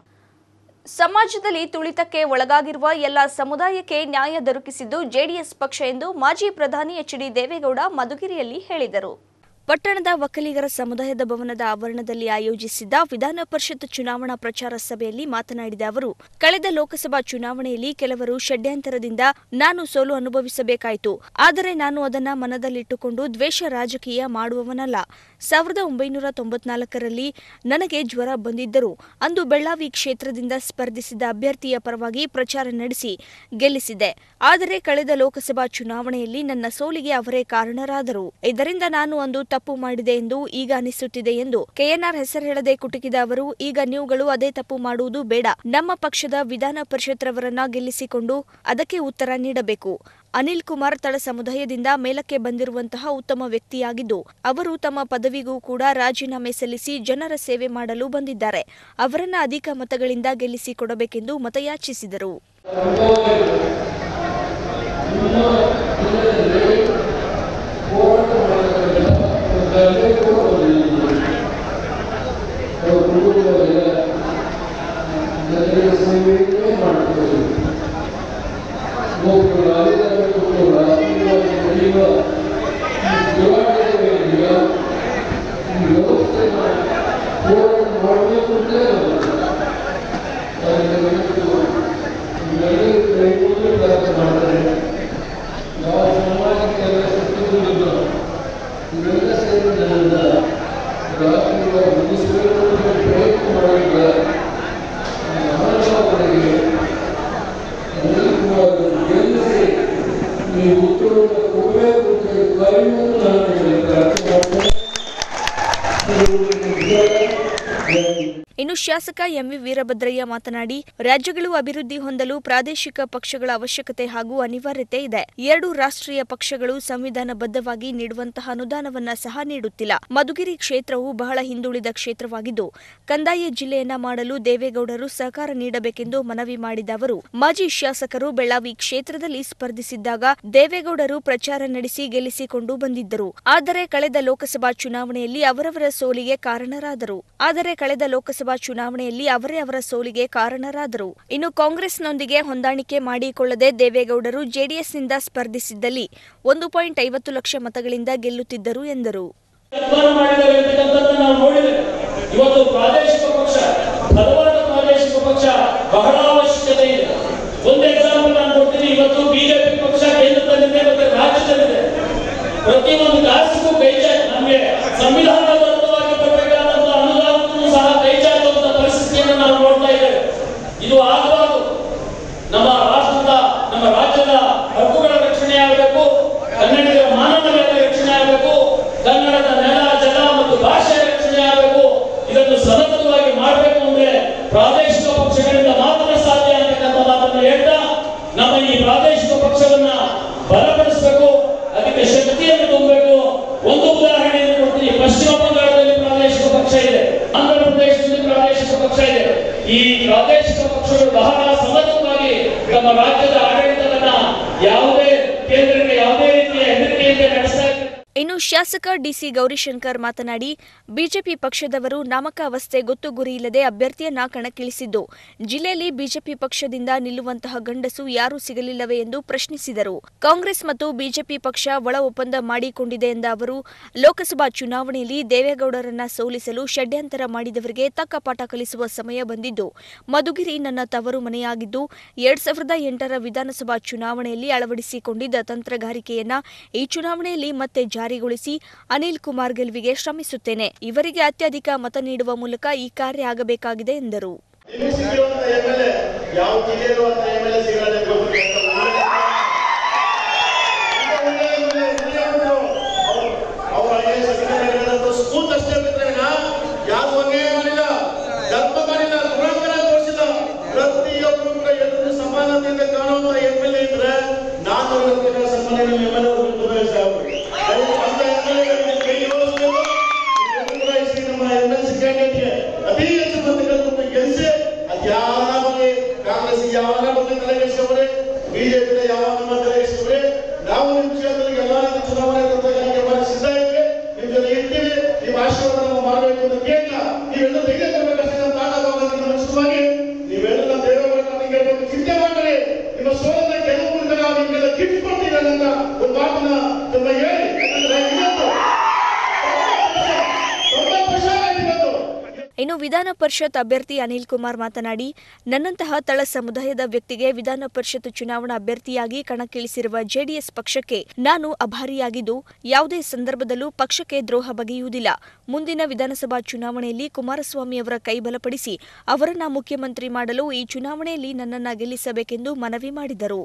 ಸಮಾಜದಲ್ಲಿ ತುಳಿತಕ್ಕೆ ಒಳಗಾಗಿರುವ ಎಲ್ಲ ಸಮುದಾಯಕ್ಕೆ ನ್ಯಾಯ ದೊರಕಿಸಿದ್ದು ಜೆಡಿಎಸ್ ಪಕ್ಷ ಎಂದು ಮಾಜಿ ಪ್ರಧಾನಿ ಎಚ್ ಡಿ ದೇವೇಗೌಡ ಮಧುಗಿರಿಯಲ್ಲಿ ಹೇಳಿದರು ಪಟ್ಟಣದ ಒಕ್ಕಲಿಗರ ಸಮುದಾಯದ ಭವನದ ಆವರಣದಲ್ಲಿ ಆಯೋಜಿಸಿದ್ದ ವಿಧಾನ ಪರಿಷತ್ ಚುನಾವಣಾ ಪ್ರಚಾರ ಸಭೆಯಲ್ಲಿ ಮಾತನಾಡಿದ ಅವರು ಕಳೆದ ಲೋಕಸಭಾ ಚುನಾವಣೆಯಲ್ಲಿ ಕೆಲವರು ಷಡ್ಯಂತರದಿಂದ ನಾನು ಸೋಲು ಅನುಭವಿಸಬೇಕಾಯಿತು ಆದರೆ ನಾನು ಅದನ್ನ ಮನದಲ್ಲಿಟ್ಟುಕೊಂಡು ದ್ವೇಷ ರಾಜಕೀಯ ಮಾಡುವವನಲ್ಲ ಸಾವಿರದ ಒಂಬೈನೂರ ತೊಂಬತ್ನಾಲ್ಕರಲ್ಲಿ ನನಗೆ ಜ್ವರ ಬಂದಿದ್ದರೂ ಅಂದು ಬೆಳ್ಳಾವಿ ಕ್ಷೇತ್ರದಿಂದ ಸ್ಪರ್ಧಿಸಿದ ಅಭ್ಯರ್ಥಿಯ ಪರವಾಗಿ ಪ್ರಚಾರ ನಡೆಸಿ ಗೆಲ್ಲಿಸಿದ್ದೆ ಆದರೆ ಕಳೆದ ಲೋಕಸಭಾ ಚುನಾವಣೆಯಲ್ಲಿ ನನ್ನ ಸೋಲಿಗೆ ಅವರೇ ಕಾರಣರಾದರು ಇದರಿಂದ ನಾನು ಅಂದು ತಪ್ಪು ಮಾಡಿದೆ ಎಂದು ಈಗ ಅನಿಸುತ್ತಿದೆ ಎಂದು ಕೆಎನ್ಆರ್ ಹೆಸರು ಹೇಳದೆ ಕುಟುಕಿದ ಅವರು ಈಗ ನೀವುಗಳು ಅದೇ ತಪ್ಪು ಮಾಡುವುದು ಬೇಡ ನಮ್ಮ ಪಕ್ಷದ ವಿಧಾನ ಪರಿಷತ್ ರವರನ್ನ ಗೆಲ್ಲಿಸಿಕೊಂಡು ಅದಕ್ಕೆ ಉತ್ತರ ನೀಡಬೇಕು ಅನಿಲ್ ಕುಮಾರ್ ತಳ ಸಮುದಾಯದಿಂದ ಮೇಲಕ್ಕೆ ಬಂದಿರುವಂತಹ ಉತ್ತಮ ವ್ಯಕ್ತಿಯಾಗಿದ್ದು ಅವರು ತಮ್ಮ ಪದವಿಗೂ ಕೂಡ ರಾಜೀನಾಮೆ ಸಲ್ಲಿಸಿ ಜನರ ಸೇವೆ ಮಾಡಲು ಬಂದಿದ್ದಾರೆ ಅವರನ್ನ ಅಧಿಕ ಮತಗಳಿಂದ ಗೆಲ್ಲಿಸಿ ಕೊಡಬೇಕೆಂದು ಮತಯಾಚಿಸಿದರು ಇನ್ನು ಶಾಸಕ ಎಂವಿ ವೀರಭದ್ರಯ್ಯ ಮಾತನಾಡಿ ರಾಜ್ಯಗಳು ಅಭಿವೃದ್ಧಿ ಹೊಂದಲು ಪ್ರಾದೇಶಿಕ ಪಕ್ಷಗಳ ಅವಶ್ಯಕತೆ ಹಾಗೂ ಅನಿವಾರ್ಯತೆ ಇದೆ ಎರಡು ರಾಷ್ಟ್ರೀಯ ಪಕ್ಷಗಳು ಸಂವಿಧಾನಬದ್ಧವಾಗಿ ನೀಡುವಂತಹ ಅನುದಾನವನ್ನ ಸಹ ನೀಡುತ್ತಿಲ್ಲ ಮಧುಗಿರಿ ಕ್ಷೇತ್ರವು ಬಹಳ ಹಿಂದುಳಿದ ಕ್ಷೇತ್ರವಾಗಿದ್ದು ಕಂದಾಯ ಜಿಲ್ಲೆಯನ್ನ ಮಾಡಲು ದೇವೇಗೌಡರು ಸಹಕಾರ ನೀಡಬೇಕೆಂದು ಮನವಿ ಮಾಡಿದ ಅವರು ಮಾಜಿ ಶಾಸಕರು ಬೆಳ್ಳಾವಿ ಕ್ಷೇತ್ರದಲ್ಲಿ ಸ್ಪರ್ಧಿಸಿದ್ದಾಗ ದೇವೇಗೌಡರು ಪ್ರಚಾರ ನಡೆಸಿ ಗೆಲ್ಲಿಸಿಕೊಂಡು ಬಂದಿದ್ದರು ಆದರೆ ಕಳೆದ ಲೋಕಸಭಾ ಚುನಾವಣೆಯಲ್ಲಿ ಅವರವರ ಸೋಲಿಗೆ ಕಾರಣರಾದರು ಆದರೆ ಕಳೆದ ಲೋಕಸಭಾ ಚುನಾವಣೆ ಚುನಾವಣೆಯಲ್ಲಿ ಅವರೇ ಅವರ ಸೋಲಿಗೆ ಕಾರಣರಾದರು ಇನ್ನು ಕಾಂಗ್ರೆಸ್ನೊಂದಿಗೆ ಹೊಂದಾಣಿಕೆ ಮಾಡಿಕೊಳ್ಳದೆ ದೇವೇಗೌಡರು ಜೆಡಿಎಸ್ನಿಂದ ಸ್ಪರ್ಧಿಸಿದ್ದಲ್ಲಿ ಒಂದು ಪಾಯಿಂಟ್ ಐವತ್ತು ಲಕ್ಷ ಮತಗಳಿಂದ ಗೆಲ್ಲುತ್ತಿದ್ದರು ಎಂದರು ತೀರ್ಮಾನ ಮಾಡಿದ್ದಾರೆ ಅಂತಕ್ಕಂಥದ್ದನ್ನ ನಾವು ನೋಡಿದ್ದೇವೆ ಇವತ್ತು ಪ್ರಾದೇಶಿಕ ಪಕ್ಷ ಬಲವಾದ ಪ್ರಾದೇಶಿಕ ಪಕ್ಷ ಬಹಳ ಅವಶ್ಯಕತೆ ಇದೆ ಒಂದು ಎಕ್ಸಾಂಪಲ್ ನಾನು ಕೊಡ್ತೀನಿ ಇವತ್ತು ಬಿಜೆಪಿ ಪಕ್ಷ ಕೇಂದ್ರದಲ್ಲಿದೆ ಮತ್ತೆ ರಾಜ್ಯದಲ್ಲಿದೆ ಪ್ರತಿಯೊಂದು ಕಾಸಿಗೂ ಕೈ ಚಾಚಿ ನಮಗೆ ಸಂವಿಧಾನಬದ್ಧವಾಗಿ ಬರಬೇಕಾದಂತ ಅನುದಾನಕ್ಕೂ ಸಹ ಕೈ ಚಾಚುವಂತ ಪರಿಸ್ಥಿತಿಯನ್ನು ನಾವು ನೋಡ್ತಾ ಇದ್ದೇವೆ ಇದು ಆಗಬಾರದು ನಮ್ಮ ರಾಷ್ಟ್ರದ ನಮ್ಮ ರಾಜ್ಯದ ಹಕ್ಕುಗಳ ರಕ್ಷಣೆ ಆಗಬೇಕು ಕನ್ನಡಿಗರ ಮಾನವೀಯತೆ ರಕ್ಷಣೆ ಆಗಬೇಕು ಕನ್ನಡದ ನೆಲ ಜಲ ಮತ್ತು ಭಾಷೆ ರಕ್ಷಣೆ ಆಗಬೇಕು ಇದನ್ನು ಸತತವಾಗಿ ಮಾಡಬೇಕು ಅಂದ್ರೆ ಪ್ರಾದೇಶಿಕ ಪಕ್ಷಗಳಿಂದ ಮಾತ್ರ ಸಾಧ್ಯ ಅಂತಕ್ಕಂಥ ಮಾತನ್ನು ಹೇಳ್ತಾ ನಮ್ಮ ಈ ಪ್ರಾದೇಶಿಕ ಪಕ್ಷವನ್ನ ಬಲಪಡಿಸಬೇಕು ಅದಕ್ಕೆ ಶಕ್ತಿಯನ್ನು ತುಂಬಬೇಕು ಒಂದು ಉದಾಹರಣೆಯನ್ನು ಕೊಡ್ತೀನಿ ಪಶ್ಚಿಮ ಬಂಗಾಳದಲ್ಲಿ ಪ್ರಾದೇಶಿಕ ಪಕ್ಷ ಇದೆ ಆಂಧ್ರ ಪ್ರದೇಶದಲ್ಲಿ ಪ್ರಾದೇಶಿಕ ಪಕ್ಷ ಇದೆ ಈ ಪ್ರಾದೇಶಿಕ ಪಕ್ಷಗಳು ಬಹಳ ಸಮರ್ಥವಾಗಿ ತಮ್ಮ ರಾಜ್ಯದ ಆಡಳಿತವನ್ನ ಯಾವುದೇ ಕೇಂದ್ರಕ್ಕೆ ಯಾವುದೇ ರೀತಿಯ ಹೆದರಿಕೆಯಿಂದ ನಡೆಸ್ತಾ ಇದ್ದಾರೆ ಇನ್ನು ಶಾಸಕ ಡಿಸಿ ಗೌರಿಶಂಕರ್ ಮಾತನಾಡಿ ಬಿಜೆಪಿ ಪಕ್ಷದವರು ನಾಮಕಾವಸ್ಥೆ ಗೊತ್ತು ಗುರಿ ಇಲ್ಲದೆ ಅಭ್ಯರ್ಥಿಯನ್ನ ಕಣಕ್ಕಿಳಿಸಿದ್ದು ಜಿಲ್ಲೆಯಲ್ಲಿ ಬಿಜೆಪಿ ಪಕ್ಷದಿಂದ ನಿಲ್ಲುವಂತಹ ಗಂಡಸು ಯಾರೂ ಸಿಗಲಿಲ್ಲವೇ ಎಂದು ಪ್ರಶ್ನಿಸಿದರು ಕಾಂಗ್ರೆಸ್ ಮತ್ತು ಬಿಜೆಪಿ ಪಕ್ಷ ಒಳ ಒಪ್ಪಂದ ಮಾಡಿಕೊಂಡಿದೆ ಎಂದ ಅವರು ಲೋಕಸಭಾ ಚುನಾವಣೆಯಲ್ಲಿ ದೇವೇಗೌಡರನ್ನ ಸೋಲಿಸಲು ಷಡ್ಯಂತರ ಮಾಡಿದವರಿಗೆ ತಕ್ಕ ಪಾಠ ಕಲಿಸುವ ಸಮಯ ಬಂದಿದ್ದು ಮಧುಗಿರಿ ನನ್ನ ತವರು ಮನೆಯಾಗಿದ್ದು ಎರಡ್ ಸಾವಿರದ ಎಂಟರ ವಿಧಾನಸಭಾ ಚುನಾವಣೆಯಲ್ಲಿ ಅಳವಡಿಸಿಕೊಂಡಿದ್ದ ತಂತ್ರಗಾರಿಕೆಯನ್ನ ಈ ಚುನಾವಣೆಯಲ್ಲಿ ಮತ್ತೆ ಜಾರಿಗೊಳಿಸಿ ಅನಿಲ್ ಕುಮಾರ್ ಗೆಲುವಿಗೆ ಶ್ರಮಿಸುತ್ತೇನೆ ಇವರಿಗೆ ಅತ್ಯಧಿಕ ಮತ ನೀಡುವ ಮೂಲಕ ಈ ಕಾರ್ಯ ಆಗಬೇಕಾಗಿದೆ ಎಂದರು ಇಲ್ಲಿ ಸಿಗಿರುವಂತ ಎಂ ಎಲ್ ಎ ಯಾವ ಜಿಲ್ಲೆಯಲ್ಲಿರುವಂತ ಎಂ ಎಲ್ ಎ ಸಿಗಲ್ಲ ಗೊಬ್ಬರ ಅವ್ರ ಐಎಎಸ್ ಅಧಿಕಾರಿಗಳಂತೂ ಸ್ಕೂಲ್ ಅಷ್ಟೇ ಬಿಟ್ಟರೆ ಯಾವ ಅನ್ಯಾಯ ಮಾಡಿಲ್ಲ ಧರ್ಮ ಮಾಡಿಲ್ಲ ದುರಂತರ ತೋರಿಸಿಲ್ಲ ಪ್ರತಿಯೊಬ್ಬರು ಕೂಡ ಎಲ್ಲರೂ ಸಮಾನತೆಯಿಂದ ಕಾಣುವಂತ ಎಂ ಎಲ್ ಎ ಇದ್ರೆ ನಾನು ಅವ್ರಿಗೆ ಸನ್ಮಾನ ನಿಮ್ಮ ಎಂ ಎಲ್ ಎ ಅಂತ ಎಂ ಎಲ್ ಎ ಕೈ ಜೋಡಿಸ್ಬೇಕು ನಿರ್ವಹಿಸಿ ನಮ್ಮ ಎಂ ಎಲ್ ಸಿ ಕ್ಯಾಂಡಿಡೇಟ್ಗೆ ಅತಿ ಹೆಚ್ಚು ಮತಗಳನ್ನು ಗೆಲ್ಲಿಸಿ ಅದು ಯಾರ ಬಗ್ಗೆ ಕಾಂಗ್ರೆಸ್ ಯಾವಾಗ ಬಗ್ಗೆ ತಲೆಗೆಡಿಸ್ಕೊಂಡ್ರೆ ಬಿಜೆಪಿ ಯಾವಾಗ ನಮ್ಮ ತಲೆಗೆಡಿಸ್ಕೊಂಡ್ರೆ ನಾವು ನಿಮ್ಮ ಕ್ಷೇತ್ರದಲ್ಲಿ ಎಲ್ಲಾ ರೀತಿ ಚುನಾವಣೆ ತಂತ್ರಗಾರಿಕೆ ಮಾಡಿ ಸಿದ್ಧ ಇದ್ವಿ ನಿಮ್ ಜೊತೆ ಇರ್ತೀವಿ ನೀವು ಆಶೀರ್ವಾದ ನಾವು ಮಾಡಬೇಕು ಅಂತ ಕೇಳ್ತಾ ನೀವೆಲ್ಲ ಧೈರ್ಯ ತರಬೇಕಷ್ಟೇ ನಮ್ಮ ತಾಟಾಗಿ ಮನಸ್ಸುವಾಗಿ ನೀವೆಲ್ಲ ದೇವರ ನಮಗೆ ಚಿಂತೆ ಮಾಡ್ರಿ ನಿಮ್ಮ ಸೋಲನ್ನ ಗೆಲುವು ಮೂಲಕ ನಾವು ನಿಮ್ಗೆಲ್ಲ ಗಿಫ್ಟ್ ಕೊಡ್ತೀವಿ ಅನ್ನೋ ಒಂದು ಮಾತನ್ನ ತುಂಬ ಹೇಳಿ ಯಾಕಂದ್ರೆ ಇವತ್ತು ತೊಂಬತ್ತು ವರ್ಷ ಆಯ್ತು ಇವತ್ತು ಇನ್ನು ವಿಧಾನ ಪರಿಷತ್ ಅಭ್ಯರ್ಥಿ ಅನಿಲ್ ಕುಮಾರ್ ಮಾತನಾಡಿ ನನ್ನಂತಹ ತಳ ಸಮುದಾಯದ ವ್ಯಕ್ತಿಗೆ ವಿಧಾನ ಪರಿಷತ್ ಚುನಾವಣಾ ಅಭ್ಯರ್ಥಿಯಾಗಿ ಕಣಕ್ಕಿಳಿಸಿರುವ ಜೆಡಿಎಸ್ ಪಕ್ಷಕ್ಕೆ ನಾನು ಅಭಾರಿಯಾಗಿದ್ದು ಯಾವುದೇ ಸಂದರ್ಭದಲ್ಲೂ ಪಕ್ಷಕ್ಕೆ ದ್ರೋಹ ಬಗೆಯುವುದಿಲ್ಲ ಮುಂದಿನ ವಿಧಾನಸಭಾ ಚುನಾವಣೆಯಲ್ಲಿ ಕುಮಾರಸ್ವಾಮಿ ಅವರ ಕೈ ಬಲಪಡಿಸಿ ಅವರನ್ನ ಮುಖ್ಯಮಂತ್ರಿ ಮಾಡಲು ಈ ಚುನಾವಣೆಯಲ್ಲಿ ನನ್ನನ್ನ ಗೆಲ್ಲಿಸಬೇಕೆಂದು ಮನವಿ ಮಾಡಿದರು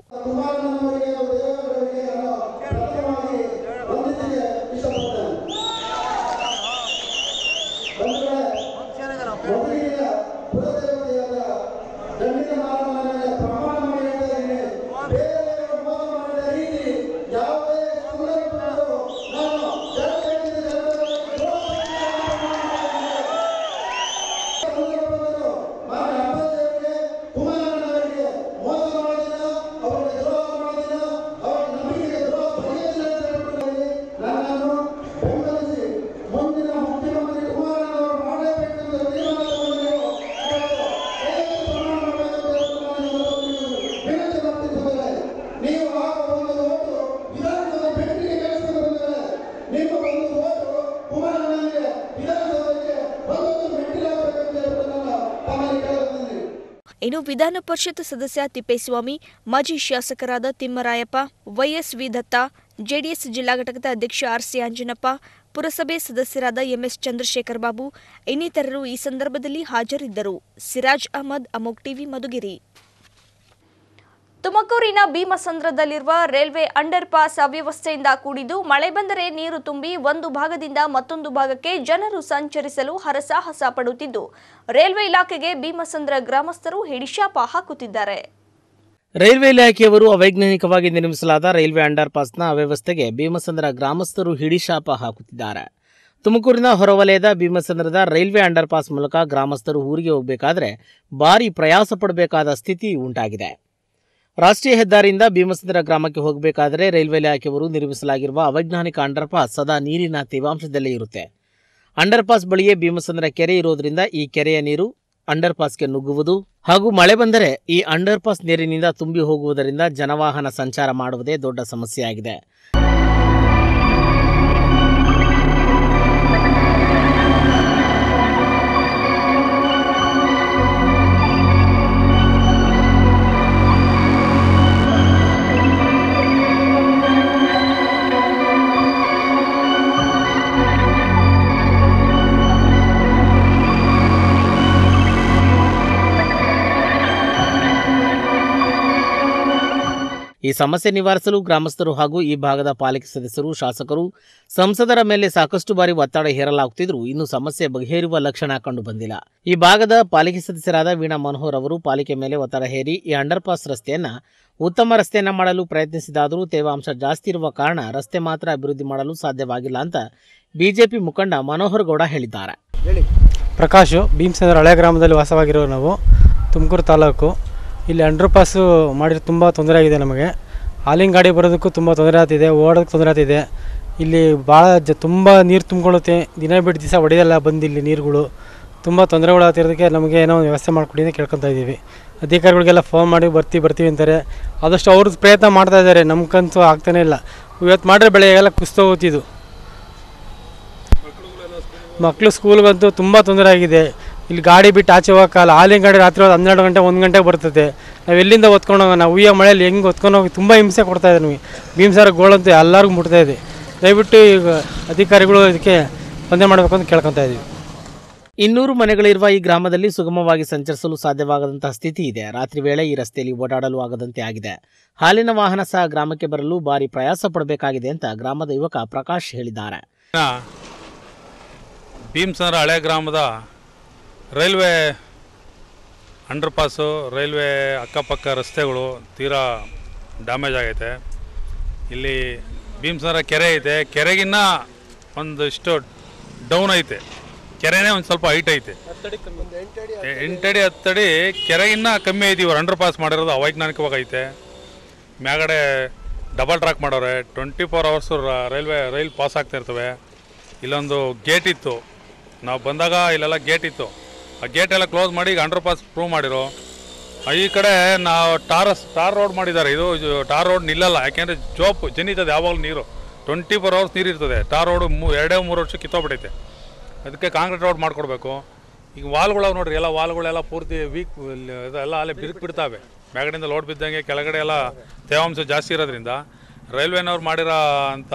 ಇನ್ನು ವಿಧಾನ ಪರಿಷತ್ ಸದಸ್ಯ ತಿಪ್ಪೇಸ್ವಾಮಿ ಮಾಜಿ ಶಾಸಕರಾದ Thimmarayappa Y S V Datta JDS ಜಿಲ್ಲಾ ಘಟಕದ ಅಧ್ಯಕ್ಷ ಆರ್ಸಿ ಅಂಜನಪ್ಪ ಪುರಸಭೆ ಸದಸ್ಯರಾದ ಎಂಎಸ್ ಚಂದ್ರಶೇಖರ್ ಬಾಬು ಇನ್ನಿತರರು ಈ ಸಂದರ್ಭದಲ್ಲಿ ಹಾಜರಿದ್ದರು ಸಿರಾಜ್ ಅಹಮದ್ ಅಮೋಕ್ ಟಿವಿ ಮಧುಗಿರಿ ತುಮಕೂರಿನ ಭೀಮಸಂದ್ರದಲ್ಲಿರುವ ರೈಲ್ವೆ ಅಂಡರ್ ಪಾಸ್ ಅವ್ಯವಸ್ಥೆಯಿಂದ ಕೂಡಿದ್ದು ಮಳೆ ಬಂದರೆ ನೀರು ತುಂಬಿ ಒಂದು ಭಾಗದಿಂದ ಮತ್ತೊಂದು ಭಾಗಕ್ಕೆ ಜನರು ಸಂಚರಿಸಲು ಹರಸಾಹಸ ಪಡುತ್ತಿದ್ದು ರೈಲ್ವೆ ಇಲಾಖೆಗೆ ಭೀಮಸಂದ್ರ ಗ್ರಾಮಸ್ಥರು ಹಿಡಿಶಾಪ ಹಾಕುತ್ತಿದ್ದಾರೆ ರೈಲ್ವೆ ಇಲಾಖೆಯವರು ಅವೈಜ್ಞಾನಿಕವಾಗಿ ನಿರ್ಮಿಸಲಾದ ರೈಲ್ವೆ ಅಂಡರ್ ಪಾಸ್ನ ಅವ್ಯವಸ್ಥೆಗೆ ಭೀಮಸಂದ್ರ ಗ್ರಾಮಸ್ಥರು ಹಿಡಿಶಾಪ ಹಾಕುತ್ತಿದ್ದಾರೆ ತುಮಕೂರಿನ ಹೊರವಲಯದ ಭೀಮಸಂದ್ರದ ರೈಲ್ವೆ ಅಂಡರ್ ಪಾಸ್ ಮೂಲಕ ಗ್ರಾಮಸ್ಥರು ಊರಿಗೆ ಹೋಗಬೇಕಾದ್ರೆ ಭಾರಿ ಪ್ರಯಾಸ ಪಡಬೇಕಾದ ಸ್ಥಿತಿ ಉಂಟಾಗಿದೆ ರಾಷ್ಟ್ರೀಯ ಹೆದ್ದಾರಿಯಿಂದ ಭೀಮಸಂದ್ರ ಗ್ರಾಮಕ್ಕೆ ಹೋಗಬೇಕಾದರೆ ರೈಲ್ವೆ ಇಲಾಖೆಯವರು ನಿರ್ಮಿಸಲಾಗಿರುವ ಅವೈಜ್ಞಾನಿಕ ಅಂಡರ್ ಪಾಸ್ ಸದಾ ನೀರಿನ ತೇವಾಂಶದಲ್ಲೇ ಇರುತ್ತೆ ಅಂಡರ್ ಪಾಸ್ ಬಳಿಯೇ ಭೀಮಸಂದ್ರ ಕೆರೆ ಇರೋದ್ರಿಂದ ಈ ಕೆರೆಯ ನೀರು ಅಂಡರ್ ಪಾಸ್ಗೆ ನುಗ್ಗುವುದು ಹಾಗೂ ಮಳೆ ಬಂದರೆ ಈ ಅಂಡರ್ ಪಾಸ್ ನೀರಿನಿಂದ ತುಂಬಿ ಹೋಗುವುದರಿಂದ ಜನವಾಹನ ಸಂಚಾರ ಮಾಡುವುದೇ ದೊಡ್ಡ ಸಮಸ್ಯೆಯಾಗಿದೆ ಈ ಸಮಸ್ಯೆ ನಿವಾರಿಸಲು ಗ್ರಾಮಸ್ಥರು ಹಾಗೂ ಈ ಭಾಗದ ಪಾಲಿಕೆ ಸದಸ್ಯರು ಶಾಸಕರು ಸಂಸದರ ಮೇಲೆ ಸಾಕಷ್ಟು ಬಾರಿ ಒತ್ತಡ ಹೇರಲಾಗುತ್ತಿದ್ದರೂ ಇನ್ನೂ ಸಮಸ್ಯೆ ಬಗೆಹರಿಯುವ ಲಕ್ಷಣ ಕಂಡು ಬಂದಿಲ್ಲ ಈ ಭಾಗದ ಪಾಲಿಕೆ ಸದಸ್ಯರಾದ ವೀಣಾ ಮನೋಹರ್ ಅವರು ಪಾಲಿಕೆ ಮೇಲೆ ಒತ್ತಡ ಹೇರಿ ಈ ಅಂಡರ್ ಪಾಸ್ ರಸ್ತೆಯನ್ನ ಉತ್ತಮ ರಸ್ತೆಯನ್ನ ಮಾಡಲು ಪ್ರಯತ್ನಿಸಿದಾದರೂ ತೇವಾಂಶ ಜಾಸ್ತಿ ಇರುವ ಕಾರಣ ರಸ್ತೆ ಮಾತ್ರ ಅಭಿವೃದ್ಧಿ ಮಾಡಲು ಸಾಧ್ಯವಾಗಿಲ್ಲ ಅಂತ ಬಿಜೆಪಿ ಮುಖಂಡ ಮನೋಹರ್ ಗೌಡ ಹೇಳಿದ್ದಾರೆ ಪ್ರಕಾಶು ಭೀಮಸಂದ್ರ ಹಳೆ ಗ್ರಾಮದಲ್ಲಿ ವಾಸವಾಗಿರೋ ನಾವು ತುಮಕೂರು ತಾಲೂಕು ಇಲ್ಲಿ ಅಂಡರ್ ಪಾಸು ಮಾಡಿದ್ರೆ ತುಂಬ ತೊಂದರೆ ಆಗಿದೆ ನಮಗೆ ಹಾಲಿನ ಗಾಡಿ ಬರೋದಕ್ಕೂ ತುಂಬ ತೊಂದರೆ ಆಗ್ತಿದೆ ಓಡೋದಕ್ಕೆ ತೊಂದರೆ ಆಗ್ತಿದೆ ಇಲ್ಲಿ ಭಾಳ ಜ ತುಂಬ ನೀರು ತುಂಬಿಕೊಳ್ಳುತ್ತೆ ದಿನ ಬಿಟ್ಟು ದಿವಸ ಹೊಡೆಯಲ್ಲ ಬಂದು ಇಲ್ಲಿ ನೀರುಗಳು ತುಂಬ ತೊಂದರೆಗಳಾಗ್ತಿರೋದಕ್ಕೆ ನಮಗೆ ಏನೋ ಒಂದು ವ್ಯವಸ್ಥೆ ಮಾಡಿಕೊಡಿ ಅಂತ ಕೇಳ್ಕೊತಾ ಇದ್ದೀವಿ ಅಧಿಕಾರಿಗಳಿಗೆಲ್ಲ ಫೋನ್ ಮಾಡಿ ಬರ್ತೀವಿ ಬರ್ತೀವಿ ಅಂತಾರೆ ಆದಷ್ಟು ಅವ್ರದ್ದು ಪ್ರಯತ್ನ ಮಾಡ್ತಾ ಇದ್ದಾರೆ ನಮ್ಗಂತೂ ಆಗ್ತಾನೇ ಇಲ್ಲ ಇವತ್ತು ಮಾಡಿದ್ರೆ ಬೆಳೆಗೆಲ್ಲ ಕುಸ್ತೋ ಹೋಗ್ತಿದ್ದು ಮಕ್ಕಳು ಸ್ಕೂಲ್ಗಂತೂ ತುಂಬ ತೊಂದರೆ ಆಗಿದೆ ಇಲ್ಲಿ ಗಾಡಿ ಬಿಟ್ಟು ಆಚೆ ಹೋಗೋಕ್ಕಲ್ಲ ಹಾಲಿನ ಗಾಡಿ ರಾತ್ರಿ ಹೊತ್ತು ಹನ್ನೆರಡು ಗಂಟೆ ಒಂದು ಗಂಟೆಗೆ ಬರ್ತದೆ ನಾವು ಎಲ್ಲಿಂದ ಹೊತ್ಕೊಂಡು ಹೋಗೋಣ ನಾವು ಉಯ್ಯ ಮಳೆಯಲ್ಲಿ ಹೆಂಗೆ ಹೊತ್ಕೊಂಡು ಹೋಗಿ ತುಂಬ ಹಿಂಸೆ ಕೊಡ್ತಾ ಇದೆ ನಮಗೆ ಭೀಮಸಾರ ಗೋಳಂತೂ ಎಲ್ಲರಿಗೂ ಮುಟ್ತಾ ಇದೆ ದಯವಿಟ್ಟು ಈಗ ಅಧಿಕಾರಿಗಳು ಇದಕ್ಕೆ ಸ್ಪಂದನೆ ಮಾಡಬೇಕು ಅಂತ ಕೇಳ್ಕೊತಾ ಇದ್ದೀವಿ ಇನ್ನೂರು ಮನೆಗಳಿರುವ ಈ ಗ್ರಾಮದಲ್ಲಿ ಸುಗಮವಾಗಿ ಸಂಚರಿಸಲು ಸಾಧ್ಯವಾಗದಂತಹ ಸ್ಥಿತಿ ಇದೆ ರಾತ್ರಿ ವೇಳೆ ಈ ರಸ್ತೆಯಲ್ಲಿ ಓಡಾಡಲು ಆಗದಂತೆ ಆಗಿದೆ ಹಾಲಿನ ವಾಹನ ಸಹ ಗ್ರಾಮಕ್ಕೆ ಬರಲು ಭಾರಿ ಪ್ರಯಾಸ ಪಡಬೇಕಾಗಿದೆ ಅಂತ ಗ್ರಾಮದ ಯುವಕ ಪ್ರಕಾಶ್ ಹೇಳಿದ್ದಾರೆ ಭೀಮಸಂದ್ರ ಹಳೆ ಗ್ರಾಮದ ರೈಲ್ವೆ ಅಂಡರ್ ಪಾಸು ರೈಲ್ವೆ ಅಕ್ಕಪಕ್ಕ ರಸ್ತೆಗಳು ತೀರಾ ಡ್ಯಾಮೇಜ್ ಆಗೈತೆ ಇಲ್ಲಿ ಭೀಮಸಂದ್ರ ಕೆರೆ ಐತೆ ಕೆರೆಗಿನ್ನ ಒಂದಿಷ್ಟು ಡೌನ್ ಐತೆ ಕೆರೆನೇ ಒಂದು ಸ್ವಲ್ಪ ಹೈಟ್ ಐತೆ ಎ- ಎಂಟಡಿ ಹತ್ತಡಿ ಕೆರೆಗಿನ್ನ ಕಮ್ಮಿ ಐತಿ ಇವ್ರು ಅಂಡರ್ ಪಾಸ್ ಮಾಡಿರೋದು ಅವೈಜ್ಞಾನಿಕವಾಗಿ ಐತೆ ಮ್ಯಾಗಡೆ ಡಬಲ್ ಟ್ರ್ಯಾಕ್ ಮಾಡೋರೆ twenty four hours railway rail pass ಆಗ್ತಾ ಇರ್ತವೆ ಇಲ್ಲೊಂದು ಗೇಟ್ ಇತ್ತು ನಾವು ಬಂದಾಗ ಇಲ್ಲೆಲ್ಲ ಗೇಟ್ ಇತ್ತು ಆ ಗೇಟ್ ಎಲ್ಲ ಕ್ಲೋಸ್ ಮಾಡಿ ಈಗ ಅಂಡರ್ ಪಾಸ್ ಪ್ರೂವ್ ಮಾಡಿರೋ ಆ, ಈ ಕಡೆ ನಾವು ಟಾರಸ್ ಟಾರ್ ರೋಡ್ ಮಾಡಿದ್ದಾರೆ ಇದು ಇದು ಟಾರ್ ರೋಡ್ ನಿಲ್ಲಲ್ಲ ಯಾಕೆಂದರೆ ಜೋಪ್ ಜನಿತದೆ ಯಾವಾಗಲೂ ನೀರು ಟ್ವೆಂಟಿ ಫೋರ್ ಅವರ್ಸ್ ನೀರು ಇರ್ತದೆ ಟಾರ್ ರೋಡು ಮೂ ಎರಡೇ ಮೂರು ವರ್ಷ ಕಿತ್ತೋಗ್ಬಿಟ್ಟೈತೆ ಅದಕ್ಕೆ ಕಾಂಕ್ರೀಟ್ ರೋಡ್ ಮಾಡ್ಕೊಡ್ಬೇಕು ಈಗ ವಾಲ್ಗಳು ನೋಡ್ರಿ ಎಲ್ಲ ವಾಲ್ಗಳೆಲ್ಲ ಪೂರ್ತಿ ವೀಕ್ ಇದೆಲ್ಲ ಅಲ್ಲೇ ಬಿರುಕು ಬಿಡ್ತಾವೆ ಮ್ಯಾಗಡಿಂದ ಲೋಡ್ ಬಿದ್ದಂಗೆ ಕೆಳಗಡೆ ಎಲ್ಲ ತೇವಾಂಶ ಜಾಸ್ತಿ ಇರೋದ್ರಿಂದ ರೈಲ್ವೆನವ್ರು ಮಾಡಿರೋ ಅಂಥ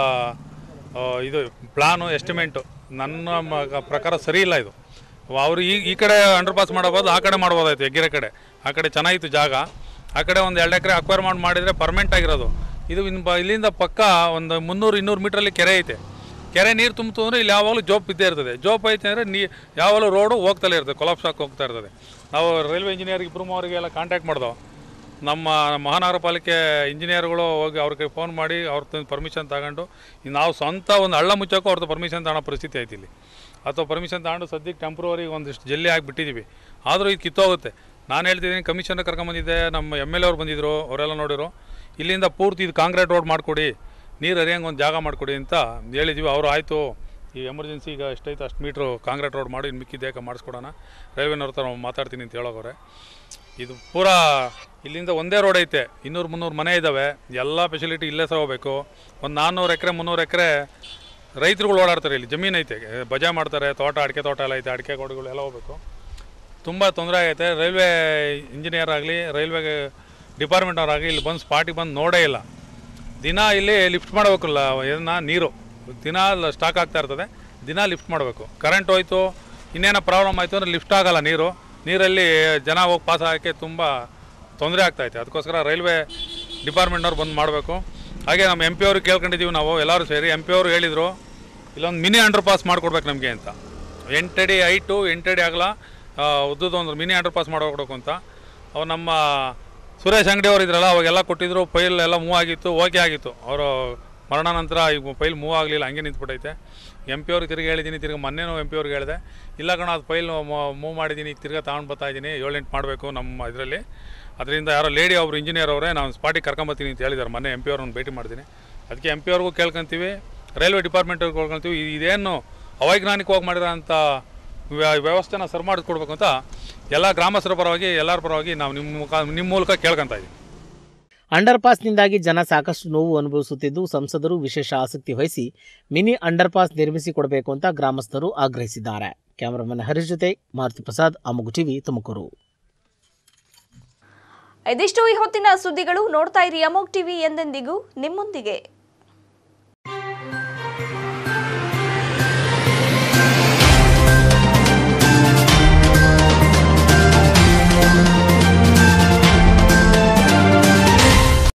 ಆ, ಇದು ಪ್ಲಾನು ಎಸ್ಟಿಮೇಟು ನನ್ನ ಮ- ಪ್ರಕಾರ ಸರಿ ಇಲ್ಲ ಇದು ಅವರು ಈ ಈ ಕಡೆ ಅಂಡರ್ ಪಾಸ್ ಮಾಡಬೋದು ಆ ಕಡೆ ಮಾಡ್ಬೋದಾಯ್ತು ಹೆಗ್ಗೆರೆ ಕಡೆ ಆ ಕಡೆ ಚೆನ್ನಾಗಿತ್ತು ಜಾಗ ಆ ಕಡೆ ಒಂದು ಎರಡು ಎಕರೆ ಅಕ್ವೈರ್ ಮಾಡಿ ಮಾಡಿದರೆ ಪರ್ಮನೆಂಟ್ ಆಗಿರೋದು ಇದು ಇನ್ ಬ ಇಲ್ಲಿಂದ ಪಕ್ಕ ಒಂದು ಮುನ್ನೂರು ಇನ್ನೂರು ಮೀಟ್ರಲ್ಲಿ ಕೆರೆ ಐತೆ ಕೆರೆ ನೀರು ತುಂಬಿತು ಅಂದರೆ ಇಲ್ಲಿ ಯಾವಾಗಲೂ ಜೋಪ್ ಬಿದ್ದೇ ಇರ್ತದೆ ಜೋಪ್ ಐತೆ ಅಂದರೆ ನೀ ಯಾವಾಗಲೂ ರೋಡು ಹೋಗ್ತಲೇ ಇರ್ತದೆ ಕೊಲಾಪ್ಸಾಕ್ ಹೋಗ್ತಾ ಇರ್ತದೆ ನಾವು ರೈಲ್ವೆ ಇಂಜಿನಿಯರ್ ಇಬ್ಬರು ಅವರಿಗೆಲ್ಲ ಕಾಂಟ್ಯಾಕ್ಟ್ ಮಾಡ್ದೋ ನಮ್ಮ ಮಹಾನಗರ ಪಾಲಿಕೆ ಇಂಜಿನಿಯರ್ಗಳು ಹೋಗಿ ಅವ್ರಿಗೆ ಫೋನ್ ಮಾಡಿ ಅವ್ರ ಪರ್ಮಿಷನ್ ತಗೊಂಡು ಈ ನಾವು ಸ್ವಂತ ಒಂದು ಹಳ್ಳ ಮುಚ್ಚೋಕ್ಕೂ ಅವ್ರದ್ದು ಪರ್ಮಿಷನ್ ತಗೊಳ್ಳೋ ಪರಿಸ್ಥಿತಿ ಐತಿ ಇಲ್ಲಿ ಅಥವಾ ಪರ್ಮಿಷನ್ ತಗೊಂಡು ಸದ್ಯಕ್ಕೆ ಟೆಂಪ್ರವರಿ ಒಂದಿಷ್ಟು ಜಲ್ಲಿ ಹಾಕಿ ಬಿಟ್ಟಿದ್ದೀವಿ ಆದರೂ ಇದು ಕಿತ್ತೋಗುತ್ತೆ ನಾನು ಹೇಳ್ತಿದ್ದೀನಿ ಕಮಿಷನರ್ ಕರ್ಕೊಂಬಂದಿದ್ದೆ ನಮ್ಮ ಎಮ್ ಎಲ್ ಎ ಅವ್ರು ಬಂದಿದ್ದರು ಅವರೆಲ್ಲ ನೋಡಿರು ಇಲ್ಲಿಂದ ಪೂರ್ತಿ ಇದು ಕಾಂಕ್ರೀಟ್ ರೋಡ್ ಮಾಡಿಕೊಡಿ ನೀರು ಹರಿಯಂಗೆ ಒಂದು ಜಾಗ ಮಾಡಿಕೊಡಿ ಅಂತ ಹೇಳಿದ್ವಿ ಅವರು ಆಯಿತು ಈ ಎಮರ್ಜೆನ್ಸಿ ಈಗ ಎಷ್ಟೈತೆ ಅಷ್ಟು ಮೀಟ್ರು ಕಾಂಕ್ರೀಟ್ ರೋಡ್ ಮಾಡಿ ಇನ್ನು ಮಿಕ್ಕಿದ್ದೇಕ ಮಾಡಿಸ್ಕೊಡೋಣ ರೈಲ್ವೆನವ್ರ ಹತ್ರ ಮಾತಾಡ್ತೀನಿ ಅಂತ ಹೇಳೋಗವ್ರೆ ಇದು ಪೂರಾ ಇಲ್ಲಿಂದ ಒಂದೇ ರೋಡ್ ಐತೆ ಇನ್ನೂರು ಮುನ್ನೂರು ಮನೆ ಇದ್ದಾವೆ ಎಲ್ಲ ಫೆಸಿಲಿಟಿ ಇಲ್ಲೇ ಸಹ ಹೋಗ್ಬೇಕು ಒಂದು ನಾನ್ನೂರು ಎಕರೆ ಮುನ್ನೂರು ಎಕರೆ ರೈತರುಗಳು ಓಡಾಡ್ತಾರೆ ಇಲ್ಲಿ ಜಮೀನು ಐತೆ ಬಜಾ ಮಾಡ್ತಾರೆ ತೋಟ ಅಡಿಕೆ ತೋಟ ಎಲ್ಲ ಐತೆ ಅಡಿಕೆ ಗೋಡಿಗಳು ಎಲ್ಲ ಹೋಗ್ಬೇಕು ತುಂಬ ತೊಂದರೆ ಆಗೈತೆ ರೈಲ್ವೆ ಇಂಜಿನಿಯರ್ ಆಗಲಿ ರೈಲ್ವೆ ಡಿಪಾರ್ಟ್ಮೆಂಟ್ನವರಾಗಲಿ ಇಲ್ಲಿ ಬಂದು ಸ್ಪಾಟಿಗೆ ಬಂದು ನೋಡೇ ಇಲ್ಲ ದಿನ ಇಲ್ಲಿ ಲಿಫ್ಟ್ ಮಾಡಬೇಕಲ್ಲ ಇದನ್ನ ನೀರು ದಿನ ಸ್ಟಾಕ್ ಆಗ್ತಾ ಇರ್ತದೆ ದಿನ ಲಿಫ್ಟ್ ಮಾಡಬೇಕು ಕರೆಂಟ್ ಹೋಯ್ತು ಇನ್ನೇನೋ ಪ್ರಾಬ್ಲಮ್ ಆಯಿತು ಅಂದರೆ ಲಿಫ್ಟ್ ಆಗಲ್ಲ ನೀರು ನೀರಲ್ಲಿ ಜನ ಹೋಗಿ ಪಾಸ್ ಆಗೋಕ್ಕೆ ತುಂಬ ತೊಂದರೆ ಆಗ್ತಾಯಿದೆ ಅದಕ್ಕೋಸ್ಕರ ರೈಲ್ವೆ ಡಿಪಾರ್ಟ್ಮೆಂಟ್ನವ್ರು ಬಂದು ಮಾಡಬೇಕು ಹಾಗೆ ನಮ್ಮ ಎಂ ಪಿ ಅವ್ರಿಗೆ ಕೇಳ್ಕೊಂಡಿದ್ದೀವಿ ನಾವು ಎಲ್ಲರೂ ಸೇರಿ ಎಂ ಪಿ ಅವರು ಹೇಳಿದರು ಇಲ್ಲೊಂದು ಮಿನಿ ಅಂಡರ್ ಪಾಸ್ ಮಾಡಿಕೊಡ್ಬೇಕು ನಮಗೆ ಅಂತ ಎಂಟಡಿ ಹೈಟು ಎಂಟಡಿ ಆಗಲ್ಲ ಉದ್ದದ ಒಂದು ಮಿನಿ ಅಂಡರ್ ಪಾಸ್ ಮಾಡಿಕೊಡ್ಬೇಕು ಅಂತ ಅವ್ರು ನಮ್ಮ ಸುರೇಶ್ ಅಂಗಡಿ ಅವರು ಇದ್ರಲ್ಲ ಅವಾಗೆಲ್ಲ ಕೊಟ್ಟಿದ್ರು ಫೈಲ್ ಎಲ್ಲ ಮೂವ್ ಆಗಿತ್ತು ಓಕೆ ಆಗಿತ್ತು ಅವರು ಮರಣ ನಂತರ ಈಗ ಫೈಲ್ ಮೂವ್ ಆಗಲಿಲ್ಲ ಹಂಗೆ ನಿಂತ್ಬಿಟ್ಟೈತೆ ಎಂ ಪಿ ಅವ್ರಿಗೆ ತಿರುಗಿ ಹೇಳಿದ್ದೀನಿ ತಿರ್ಗಿ ಮೊನ್ನೆನೂ ಎಂ ಪಿ ಅವ್ರಿಗೆ ಹೇಳಿದೆ ಇಲ್ಲ ಕಣ ಅದು ಫೈಲ್ ಮೂವ್ ಮಾಡಿದ್ದೀನಿ ಈಗ ತಿರ್ಗಿ ತಗೊಂಡು ಬರ್ತಾ ಇದ್ದೀನಿ ಏಳೆಂಟು ಮಾಡಬೇಕು ನಮ್ಮ ಇದರಲ್ಲಿ ಅದರಿಂದ ಯಾರೋ ಲೇಡಿ ಒಬ್ರು ಇಂಜಿನಿಯರ್ ಅವರೇ ನಾನು ಸ್ಪಾಟಿಗೆ ಕರ್ಕೊಂಬತ್ತೀನಿ ಅಂತ ಹೇಳಿದ್ದಾರೆ ಮೊನ್ನೆ ಎಂ ಪಿ ಅವ್ರನ್ನ ಭೇಟಿ ಮಾಡ್ತೀನಿ ಅದಕ್ಕೆ ಎಂ ಪಿ ಅವ್ರಿಗೂ ಕೇಳ್ಕೊಂತೀವಿ ರೈಲ್ವೆ ಡಿಪಾರ್ಟ್ಮೆಂಟ್ ಅವ್ರಿಗೆ ಕೇಳ್ಕೊಂತೀವಿ ಇ- ಇದೇನು ಅವೈಜ್ಞಾನಿಕವಾಗಿ ಮಾಡಿರೋ ಅಂಥ ವ್ಯ- ವ್ಯವಸ್ಥೆನ ಸರಿ ಮಾಡಿಕೊಡ್ಬೇಕು ಅಂತ ಎಲ್ಲ ಗ್ರಾಮಸ್ಥರ ಪರವಾಗಿ ಎಲ್ಲರ ಪರವಾಗಿ ನಾವು ನಿಮ್ಮ ಮುಖ ನಿಮ್ಮ ಮೂಲಕ ಕೇಳ್ಕೊಂತ ಇದ್ದೀವಿ ಅಂಡರ್ ಪಾಸ್ನಿಂದಾಗಿ ಜನ ಸಾಕಷ್ಟು ನೋವು ಅನುಭವಿಸುತ್ತಿದ್ದು ಸಂಸದರು ವಿಶೇಷ ಆಸಕ್ತಿ ವಹಿಸಿ ಮಿನಿ ಅಂಡರ್ ಪಾಸ್ ನಿರ್ಮಿಸಿ ಕೊಡಬೇಕು ಅಂತ ಗ್ರಾಮಸ್ಥರು ಆಗ್ರಹಿಸಿದ್ದಾರೆ ಕ್ಯಾಮರಾಮನ್ ಹರೀಶ್ ಜೊತೆ ಮಾರುತಿ ಪ್ರಸಾದ್ ಅಮುಗು ಟಿವಿ ತುಮಕೂರು ಇದಿಷ್ಟು ಈ ಹೊತ್ತಿನ ಸುದ್ದಿಗಳು ನೋಡ್ತಾ ಇರಿ ಅಮೋಕ್ ಟಿವಿ ಎಂದೆಂದಿಗೂ ನಿಮ್ಮೊಂದಿಗೆ